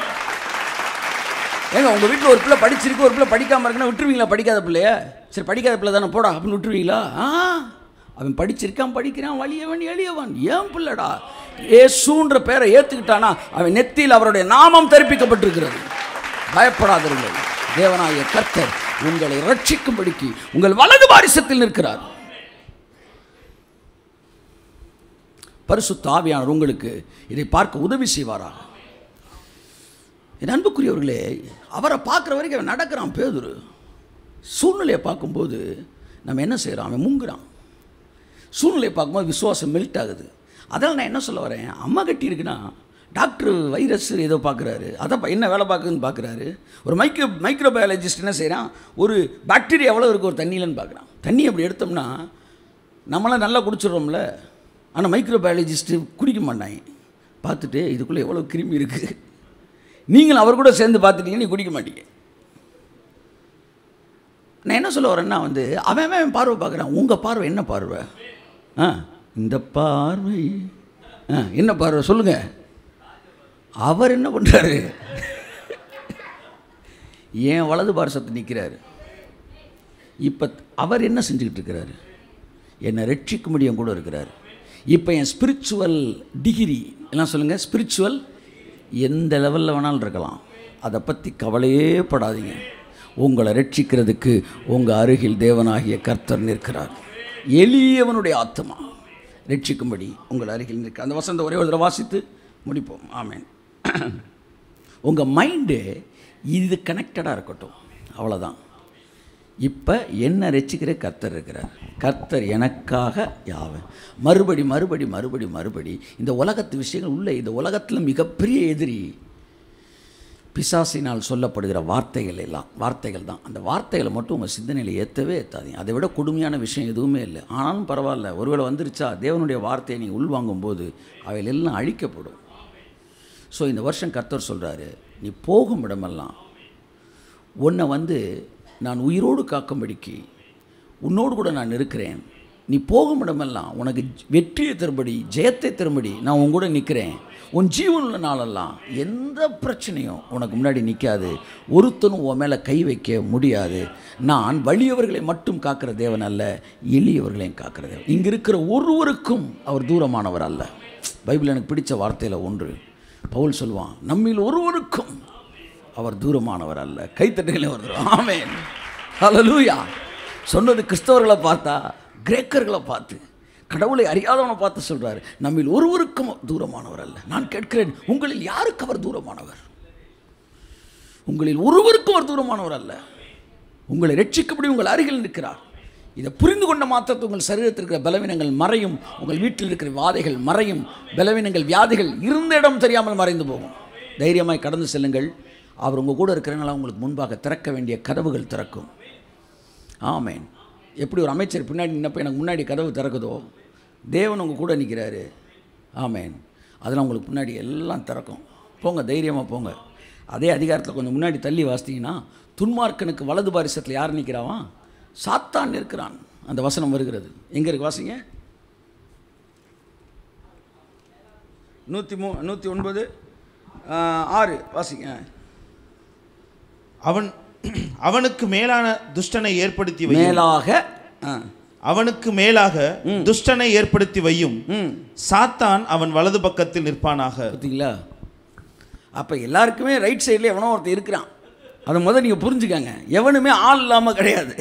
ஏங்க உங்கள் வீட்டில் ஒரு பிள்ளை படிச்சிருக்கு ஒரு பிள்ளை படிக்காமல் இருக்குன்னா விட்டுருவீங்களா படிக்காத பிள்ளைய சரி படிக்காத பிள்ளை தானே போடா அப்படின்னு விட்டுருவீங்களா ஆ அவன் படிச்சிருக்கான் படிக்கிறான் வலியவன் எளியவன் ஏன் பிள்ளைடா ஏசுன்ற பேரை ஏற்றுக்கிட்டானா அவன் நெத்தியில் அவருடைய நாமம் தெரிப்பிக்கப்பட்டிருக்கிறது பயப்படாதீர்கள் தேவனாய கர்த்தர் உங்களை ரட்சிக்கும்படிக்கு உங்கள் வலது வாரிசத்தில் நிற்கிறார் பரிசுத்த ஆவியானவர் உங்களுக்கு இதை பார்க்க உதவி செய்வாராக என் அன்புக்குரியவர்களே அவரை பார்க்குற வரைக்கும் அவன் நடக்கிறான் பேதுரு சூழ்நிலையை பார்க்கும்போது நம்ம என்ன செய்கிறோம் அவன் முங்குறான் சூழ்நிலையை பார்க்கும்போது விசுவாசம் மெல்ட் ஆகுது அதனால் நான் என்ன சொல்ல வரேன் அம்மா கட்டி இருக்குன்னா டாக்டர் வைரஸ் ஏதோ பார்க்குறாரு அதை பா- என்ன வேலை பார்க்குதுன்னு பார்க்குறாரு ஒரு மைக்ரோ மைக்ரோ பயாலஜிஸ்ட் என்ன செய்கிறான் ஒரு பாக்டீரியா எவ்வளோ இருக்குது ஒரு தண்ணியிலன்னு பார்க்குறான் தண்ணி அப்படி எடுத்தோம்னா நம்மளாம் நல்லா குடிச்சிடுறோம்ல ஆனால் மைக்ரோ பயாலஜிஸ்ட்டு குடிக்க மாட்டாங்க பார்த்துட்டு இதுக்குள்ளே எவ்வளோ கிருமி இருக்குது நீங்களும் அவர் கூட சேர்ந்து பார்த்துட்டீங்க நீ குடிக்க மாட்டீங்க நான் என்ன சொல்ல வரேன்னா வந்து அவன் அவன் அவன் பார்வை பார்க்குறான் உங்கள் பார்வை என்ன பார்வை ஆ இந்த பார்வை ஆ என்ன பார்வை சொல்லுங்கள் அவர் என்ன பண்ணுறாரு ஏன் வலது பாரசத்தை நிற்கிறாரு இப்போ அவர் என்ன செஞ்சுக்கிட்டு இருக்கிறாரு என்னை ரட்சிக்கும்படியும் கூட இருக்கிறார் இப்போ என் ஸ்பிரிச்சுவல் டிகிரி எல்லாம் சொல்லுங்கள் ஸ்பிரிச்சுவல் எந்த லெவலில் வேணாலும் இருக்கலாம் அதை பற்றி கவலையே படாதீங்க உங்களை ரட்சிக்கிறதுக்கு உங்கள் அருகில் தேவனாகிய கர்த்தர் நிற்கிறார் எளியவனுடைய ஆத்மா ரட்சிக்கும்படி உங்கள் அருகில் நிற்க அந்த வசந்த ஒரே ஒரு தடவை வாசித்து முடிப்போம் ஆமென் உங்கள் மைண்டு இது கனெக்டடாக இருக்கட்டும் அவ்வளோதான் இப்போ என்ன ரசிக்கிற கர்த்தர் இருக்கிறார் கர்த்தர் எனக்காக யாவன் மறுபடி மறுபடி மறுபடி மறுபடி இந்த உலகத்து விஷயங்கள் உள்ள இந்த உலகத்தில் மிகப்பெரிய எதிரி பிசாசினால் சொல்லப்படுகிற வார்த்தைகள் எல்லாம் வார்த்தைகள் தான் அந்த வார்த்தைகளை மட்டும் உங்கள் சிந்தனையில் ஏற்றவே ஏற்றாதீங்க அதை விட கொடுமையான விஷயம் எதுவுமே இல்லை ஆனாலும் பரவாயில்ல ஒருவேளை வந்துருச்சா தேவனுடைய வார்த்தையை நீங்கள் உள்வாங்கும் போது அவைகள் எல்லாம் அழிக்கப்படும் ஸோ இந்த வருஷம் கர்த்தர் சொல்கிறாரு நீ போகும் இடமெல்லாம் உன்னை வந்து நான் உயிரோடு காக்கும்படிக்கு உன்னோடு கூட நான் இருக்கிறேன் நீ போகும் இடமெல்லாம் உனக்கு வெற்றியை தரும்படி ஜெயத்தை தரும்படி நான் உன் கூட நிற்கிறேன் உன் ஜீவனுள்ள நாளெல்லாம் எந்த பிரச்சனையும் உனக்கு முன்னாடி நிற்காது ஒருத்தனும் உன் மேலே கை வைக்க முடியாது நான் வலியவர்களை மட்டும் காக்கிற தேவன் அல்ல எளியவர்களையும் காக்கிற தேவன் இங்கே இருக்கிற ஒருவருக்கும் அவர் தூரமானவர் அல்ல பைபிள் எனக்கு பிடிச்ச வார்த்தையில் ஒன்று பவுல் சொல்லுவான் நம்மில் ஒருவருக்கும் அவர் தூரமானவர் அல்ல கைத்தட்டையில் வருது ஆமென் ஹalleluya சொன்னது கிறிஸ்தவர்களை பார்த்தா கிரேக்கர்களை பார்த்து கடவுளை அறியாதவனை பார்த்து சொல்றாரு நம்மில் ஒருவருக்கும் தூரமானவர் அல்ல நான் கேட்கிறேன் உங்களில் யாருக்கு அவர் தூரமானவர் உங்களில் ஒருவருக்கும் அவர் தூரமானவர் அல்ல உங்களை ரட்சிக்கப்படி உங்கள் அருகில் நிற்கிறார் இதை புரிந்து கொண்ட மாத்திரத்து உங்கள் சரீரத்தில் இருக்கிற பலவீனங்கள் மறையும் உங்கள் வீட்டில் இருக்கிற வாதைகள் மறையும் பலவீனங்கள் வியாதிகள் இருந்த இடம் தெரியாமல் மறைந்து போகும் தைரியமாய் கடந்து செல்லுங்கள் அவர் உங்கள் கூட இருக்கிறனால உங்களுக்கு முன்பாக திறக்க வேண்டிய கதவுகள் திறக்கும் ஆமேன் எப்படி ஒரு அமைச்சர் பின்னாடி நின்னப்போ எனக்கு முன்னாடி கதவு திறக்குதோ தேவன் உங்கள் கூட நிற்கிறாரு ஆமேன் அதெல்லாம் உங்களுக்கு முன்னாடி எல்லாம் திறக்கும் போங்க தைரியமாக போங்க அதே அதிகாரத்தில் கொஞ்சம் முன்னாடி தள்ளி வாசித்தீங்கன்னா துன்மார்க்கனுக்கு வலது பாரிசத்தில் யார் நிற்கிறாவான் சாத்தான் இருக்கிறான் அந்த வசனம் வருகிறது எங்கே இருக்கு வாசிங்க நூற்றி மூ நூற்றி ஒன்பது ஆறு வாசிங்க அவன் அவனுக்கு மேலான துஷ்டனை ஏற்படுத்தி வையும் மேலாக ஆ அவனுக்கு மேலாக துஷ்டனை ஏற்படுத்தி வையும் ம் சாத்தான் அவன் வலது பக்கத்தில் நிற்பானாக பார்த்தீங்களா அப்போ எல்லாருக்குமே ரைட் சைடில் எவனோ ஒருத்தன் இருக்கிறான் அதை முதல் நீங்கள் புரிஞ்சுக்கங்க எவனுமே ஆள் இல்லாமல் கிடையாது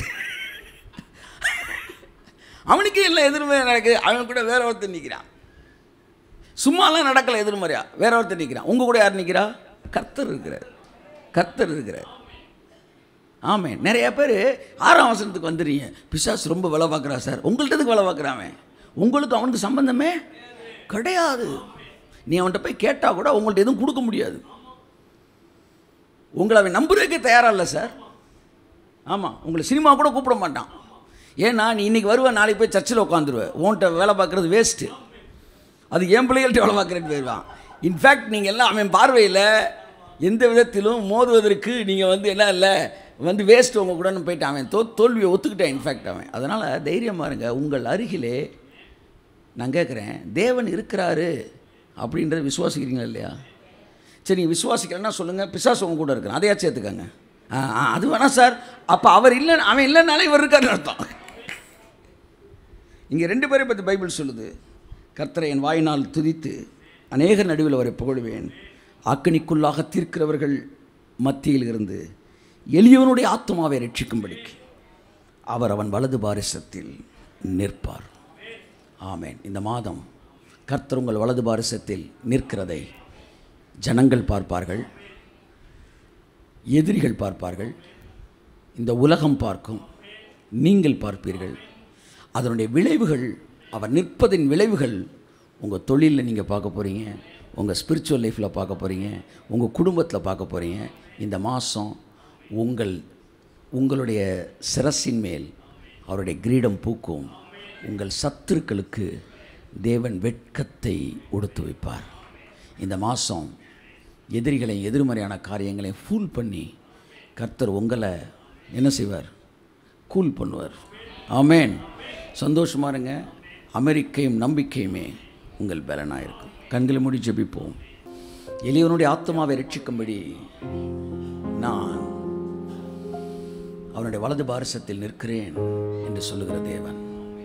அவனுக்கே இல்லை எதிர்மறை நடக்குது அவன் கூட வேற ஒருத்தன் நிற்கிறான் சும்மாலாம் நடக்கலை எதிர்மறையா வேற ஒருத்தன் நிற்கிறான் உங்கள் கூட யார் நிற்கிறா கர்த்தர் இருக்கிறார் கர்த்தர் இருக்கிறார் ஆமே நிறைய பேர் ஆறாம் வசனத்துக்கு வந்துடுறீங்க பிசாசு ரொம்ப வேலை பார்க்குறா சார் உங்கள்கிட்ட எதுக்கு வேலை பார்க்குறான் அவன் உங்களுக்கு அவனுக்கு சம்பந்தமே கிடையாது நீ அவன்கிட்ட போய் கேட்டால் கூட உங்கள்ட்ட எதுவும் கொடுக்க முடியாது உங்களை அவன் நம்புறதுக்கே தயாராக இல்லை சார் ஆமாம் உங்களை சினிமா கூட கூப்பிட மாட்டான் ஏன்னா நீ இன்னைக்கு வருவ நாளைக்கு போய் சர்ச்சில் உட்காந்துருவேன் உன்கிட்ட வேலை பார்க்குறது வேஸ்ட்டு அது என் பிள்ளைகள்ட்ட வேலை பார்க்குறேன்னு போயிடுவான் இன்ஃபேக்ட் நீங்கள் எல்லாம் அவன் பார்வையில் எந்த விதத்திலும் மோதுவதற்கு நீங்கள் வந்து என்ன இல்லை வந்து வேஸ்ட் உங்கள் கூடன்னு போயிட்டு அவன் தோ தோல்வியை ஒத்துக்கிட்டான் இன்ஃபேக்ட் அவன் அதனால் தைரியமாக இருங்க உங்கள் அருகிலே நான் கேட்குறேன் தேவன் இருக்கிறாரு அப்படின்றத விசுவாசிக்கிறீங்களா இல்லையா சரி நீங்கள் விசுவாசிக்கிறேன்னா சொல்லுங்கள் பிசாசு உங்க கூட இருக்கிறான் அதையா சேர்த்துக்கங்க ஆ ஆ, அது வேணாம் சார் அப்போ அவர் இல்லை அவன் இல்லைனாலே இவர் இருக்காருன்னு அர்த்தம் இங்கே ரெண்டு பேரை பற்றி பைபிள் சொல்லுது கர்த்தரை என் வாயினால் துதித்து அநேக நடுவில் அவரை புகழுவேன் ஆக்கணிக்குள்ளாக தீர்க்கிறவர்கள் மத்தியில் இருந்து எளியவனுடைய ஆத்மாவை ரட்சிக்கும்படிக்கு அவர் அவன் வலது பாரிசத்தில் நிற்பார் ஆமென் இந்த மாதம் கர்த்தர் உங்கள் வலது பாரிசத்தில் நிற்கிறதை ஜனங்கள் பார்ப்பார்கள் எதிரிகள் பார்ப்பார்கள் இந்த உலகம் பார்க்கும் நீங்கள் பார்ப்பீர்கள் அதனுடைய விளைவுகள் அவர் நிற்பதின் விளைவுகள் உங்கள் தொழிலில் நீங்கள் பார்க்க போகிறீங்க உங்கள் ஸ்பிரிச்சுவல் லைஃப்பில் பார்க்க போகிறீங்க உங்கள் குடும்பத்தில் பார்க்க போகிறீங்க இந்த மாதம் உங்கள் உங்களுடைய சிரசின் மேல் அவருடைய கிரீடம் பூக்கும் உங்கள் சத்துருக்களுக்கு தேவன் வெட்கத்தை உடுத்து வைப்பார் இந்த மாதம் எதிரிகளை எதிர்மறையான காரியங்களை ஃபூல் பண்ணி கர்த்தர் உங்களை என்ன செய்வார் கூல் பண்ணுவார் ஆமேன் சந்தோஷமா இருங்க அமெரிக்கையும் நம்பிக்கையுமே உங்கள் பலனாக இருக்கும் கண்களை மூடி ஜெபிப்போம் எளியவனுடைய ஆத்மாவை ரட்சிக்கும்படி நான் அவனுடைய வலது பாரசத்தில் நிற்கிறேன் என்று சொல்லுகிற தேவன்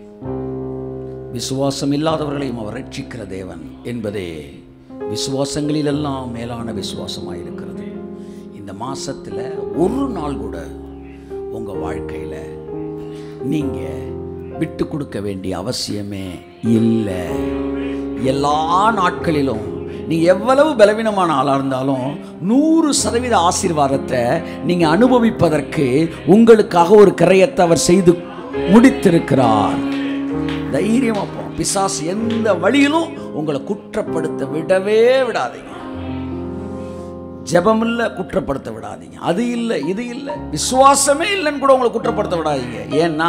விசுவாசம் இல்லாதவர்களையும் அவர் ரட்சிக்கிற தேவன் என்பதே விசுவாசங்களிலெல்லாம் மேலான விசுவாசமாக இருக்கிறது இந்த மாசத்துல ஒரு நாள் கூட உங்கள் வாழ்க்கையில் நீங்கள் விட்டு கொடுக்க வேண்டிய அவசியமே இல்லை எல்லா நாட்களிலும் நீங்கள் எவ்வளவு பலவீனமான ஆளாக இருந்தாலும் நூறு சதவீத ஆசீர்வாதத்தை நீங்கள் அனுபவிப்பதற்கு உங்களுக்காக ஒரு கரையத்தை அவர் செய்து முடித்திருக்கிறார் தைரியமா போ பிசாசு எந்த வழியிலும் உங்களை குற்றப்படுத்த விடவே விடாதீங்க ஜெபம் இல்லை குற்றப்படுத்த விடாதீங்க அது இல்லை இது இல்லை விசுவாசமே இல்லைன்னு கூட உங்களை குற்றப்படுத்த விடாதீங்க ஏன்னா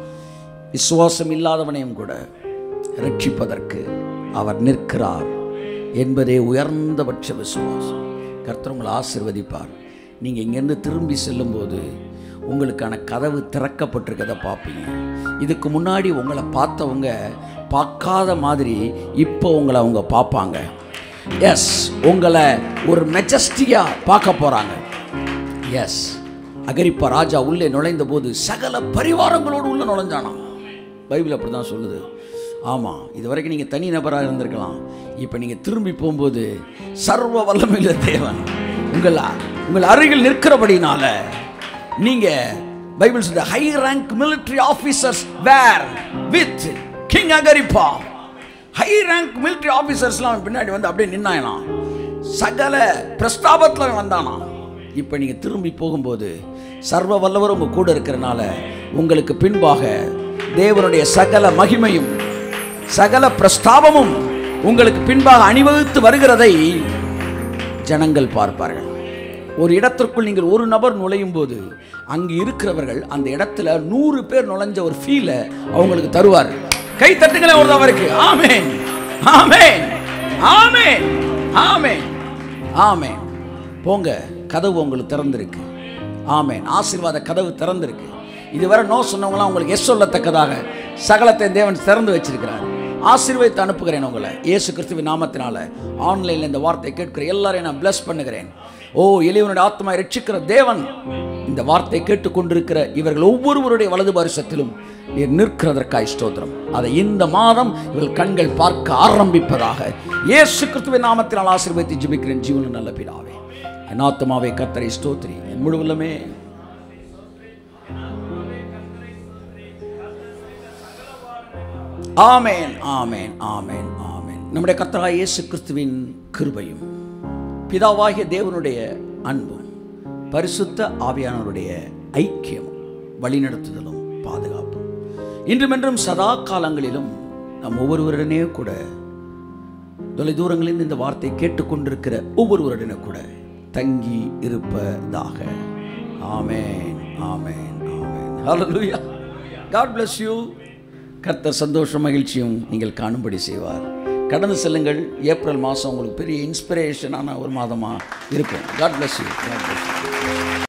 விசுவாசம் இல்லாதவனையும் கூட ரட்சிப்பதற்கு அவர் நிற்கிறார் என்பதே உயர்ந்தபட்ச விசுவாசம் கர்த்தர் உங்களை ஆசிர்வதிப்பார் நீங்கள் இங்கேருந்து திரும்பி செல்லும்போது உங்களுக்கான கதவு திறக்கப்பட்டிருக்கதை பார்ப்பீங்க இதுக்கு முன்னாடி உங்களை பார்த்தவங்க பார்க்காத மாதிரி இப்போ உங்களை அவங்க பார்ப்பாங்க எஸ் உங்களை ஒரு மெஜஸ்டியாக பார்க்க போகிறாங்க எஸ் அகரிப்பா ராஜா உள்ளே நுழைந்த போது சகல பரிவாரங்களோடு உள்ளே நுழைஞ்சானாம் பைபிள் அப்படி தான் சொல்லுது ஆமாம் இது வரைக்கும் நீங்கள் தனி நபராக இருந்திருக்கலாம் இப்போ நீங்கள் திரும்பி போகும்போது சர்வ வல்லமையுள்ள தேவன் உங்கள் உங்கள் அருகில் நிற்கிறபடினால நீங்கள் பைபிள் சொல்ற high rank military officers were with king Agrippa high rank military ஆஃபீஸர்ஸ்லாம் அவன் பின்னாடி வந்து அப்படியே நின்னாயலாம் சகல பிரஸ்தாபத்தில் அவன் வந்தானாம் இப்போ நீங்கள் திரும்பி போகும்போது சர்வ வல்லவர் உங்கள் கூட இருக்கிறனால உங்களுக்கு பின்பாக தேவனுடைய சகல மகிமையும் சகல பிரஸ்தாபமும் உங்களுக்கு பின்பாக அணிவகுத்து வருகிறதை ஜனங்கள் பார்ப்பார்கள் ஒரு இடத்திற்குள் நீங்கள் ஒரு நபர் நுழையும் போது அங்கு இருக்கிறவர்கள் அந்த இடத்துல நூறு பேர் நுழைஞ்ச ஒரு ஃபீலை அவங்களுக்கு தருவார் கை தட்டுங்களே ஒரு அவருக்கு ஆமென் ஆமென் ஆமென் ஆமென் ஆமென் போங்க கதவு உங்களுக்கு திறந்திருக்கு ஆமென் ஆசீர்வாத கதவு திறந்திருக்கு இதுவரை நோ சொன்னவங்களாம் உங்களுக்கு எஸ் சொல்லத்தக்கதாக சகலத்தை தேவன் திறந்து வச்சிருக்கிறார் ஆசீர்வதித்து அனுப்புகிறேன் உங்களை இயேசு கிறிஸ்துவின் நாமத்தினால ஆன்லைனில் இந்த வார்த்தையை கேட்கிற எல்லாரையும் நான் bless பண்ணுகிறேன் ஓ எளியவனுடைய ஆத்மாவை ரட்சிக்கிற தேவன் இந்த வார்த்தையை கேட்டுக்கொண்டிருக்கிற இவர்கள் ஒவ்வொருவருடைய வலது பரிசத்திலும் நீர் நிற்கிறதற்காய் ஸ்தோத்திரம் அதை இந்த மாதம் இவர்கள் கண்கள் பார்க்க ஆரம்பிப்பதாக இயேசு கிறிஸ்துவின் நாமத்தினால் ஆசீர்வதித்து ஜெபிக்கிறேன் ஜீவன நல்ல பிதாவே என் ஆத்மாவை கத்தரை ஸ்தோத்திரி என் முழுவதுமே ஆமேன் ஆமேன் ஆமேன் ஆமேன் நம்முடைய கர்த்தராகிய இயேசு கிறிஸ்துவின் கிருபையும் பிதாவாகிய தேவனுடைய அன்பும் பரிசுத்த ஆவியானவருடைய ஐக்கியமும் வழிநடத்துதலும் பாதுகாப்பும் இன்றுமென்றும் சதா காலங்களிலும் நம் ஒவ்வொருவருடனே கூட தொலை தூரங்களில் இந்த வார்த்தை கேட்டுக்கொண்டிருக்கிற ஒவ்வொருவருடனும் கூட தங்கி இருப்பதாக amen amen amen hallelujah God bless you கர்த்தர் சந்தோஷம் மகிழ்ச்சியும் நீங்கள் காணும்படி செய்வார் கடந்து செல்லுங்கள் ஏப்ரல் மாதம் உங்களுக்கு பெரிய இன்ஸ்பிரேஷனான ஒரு மாதமாக இருக்கும் God bless you God bless you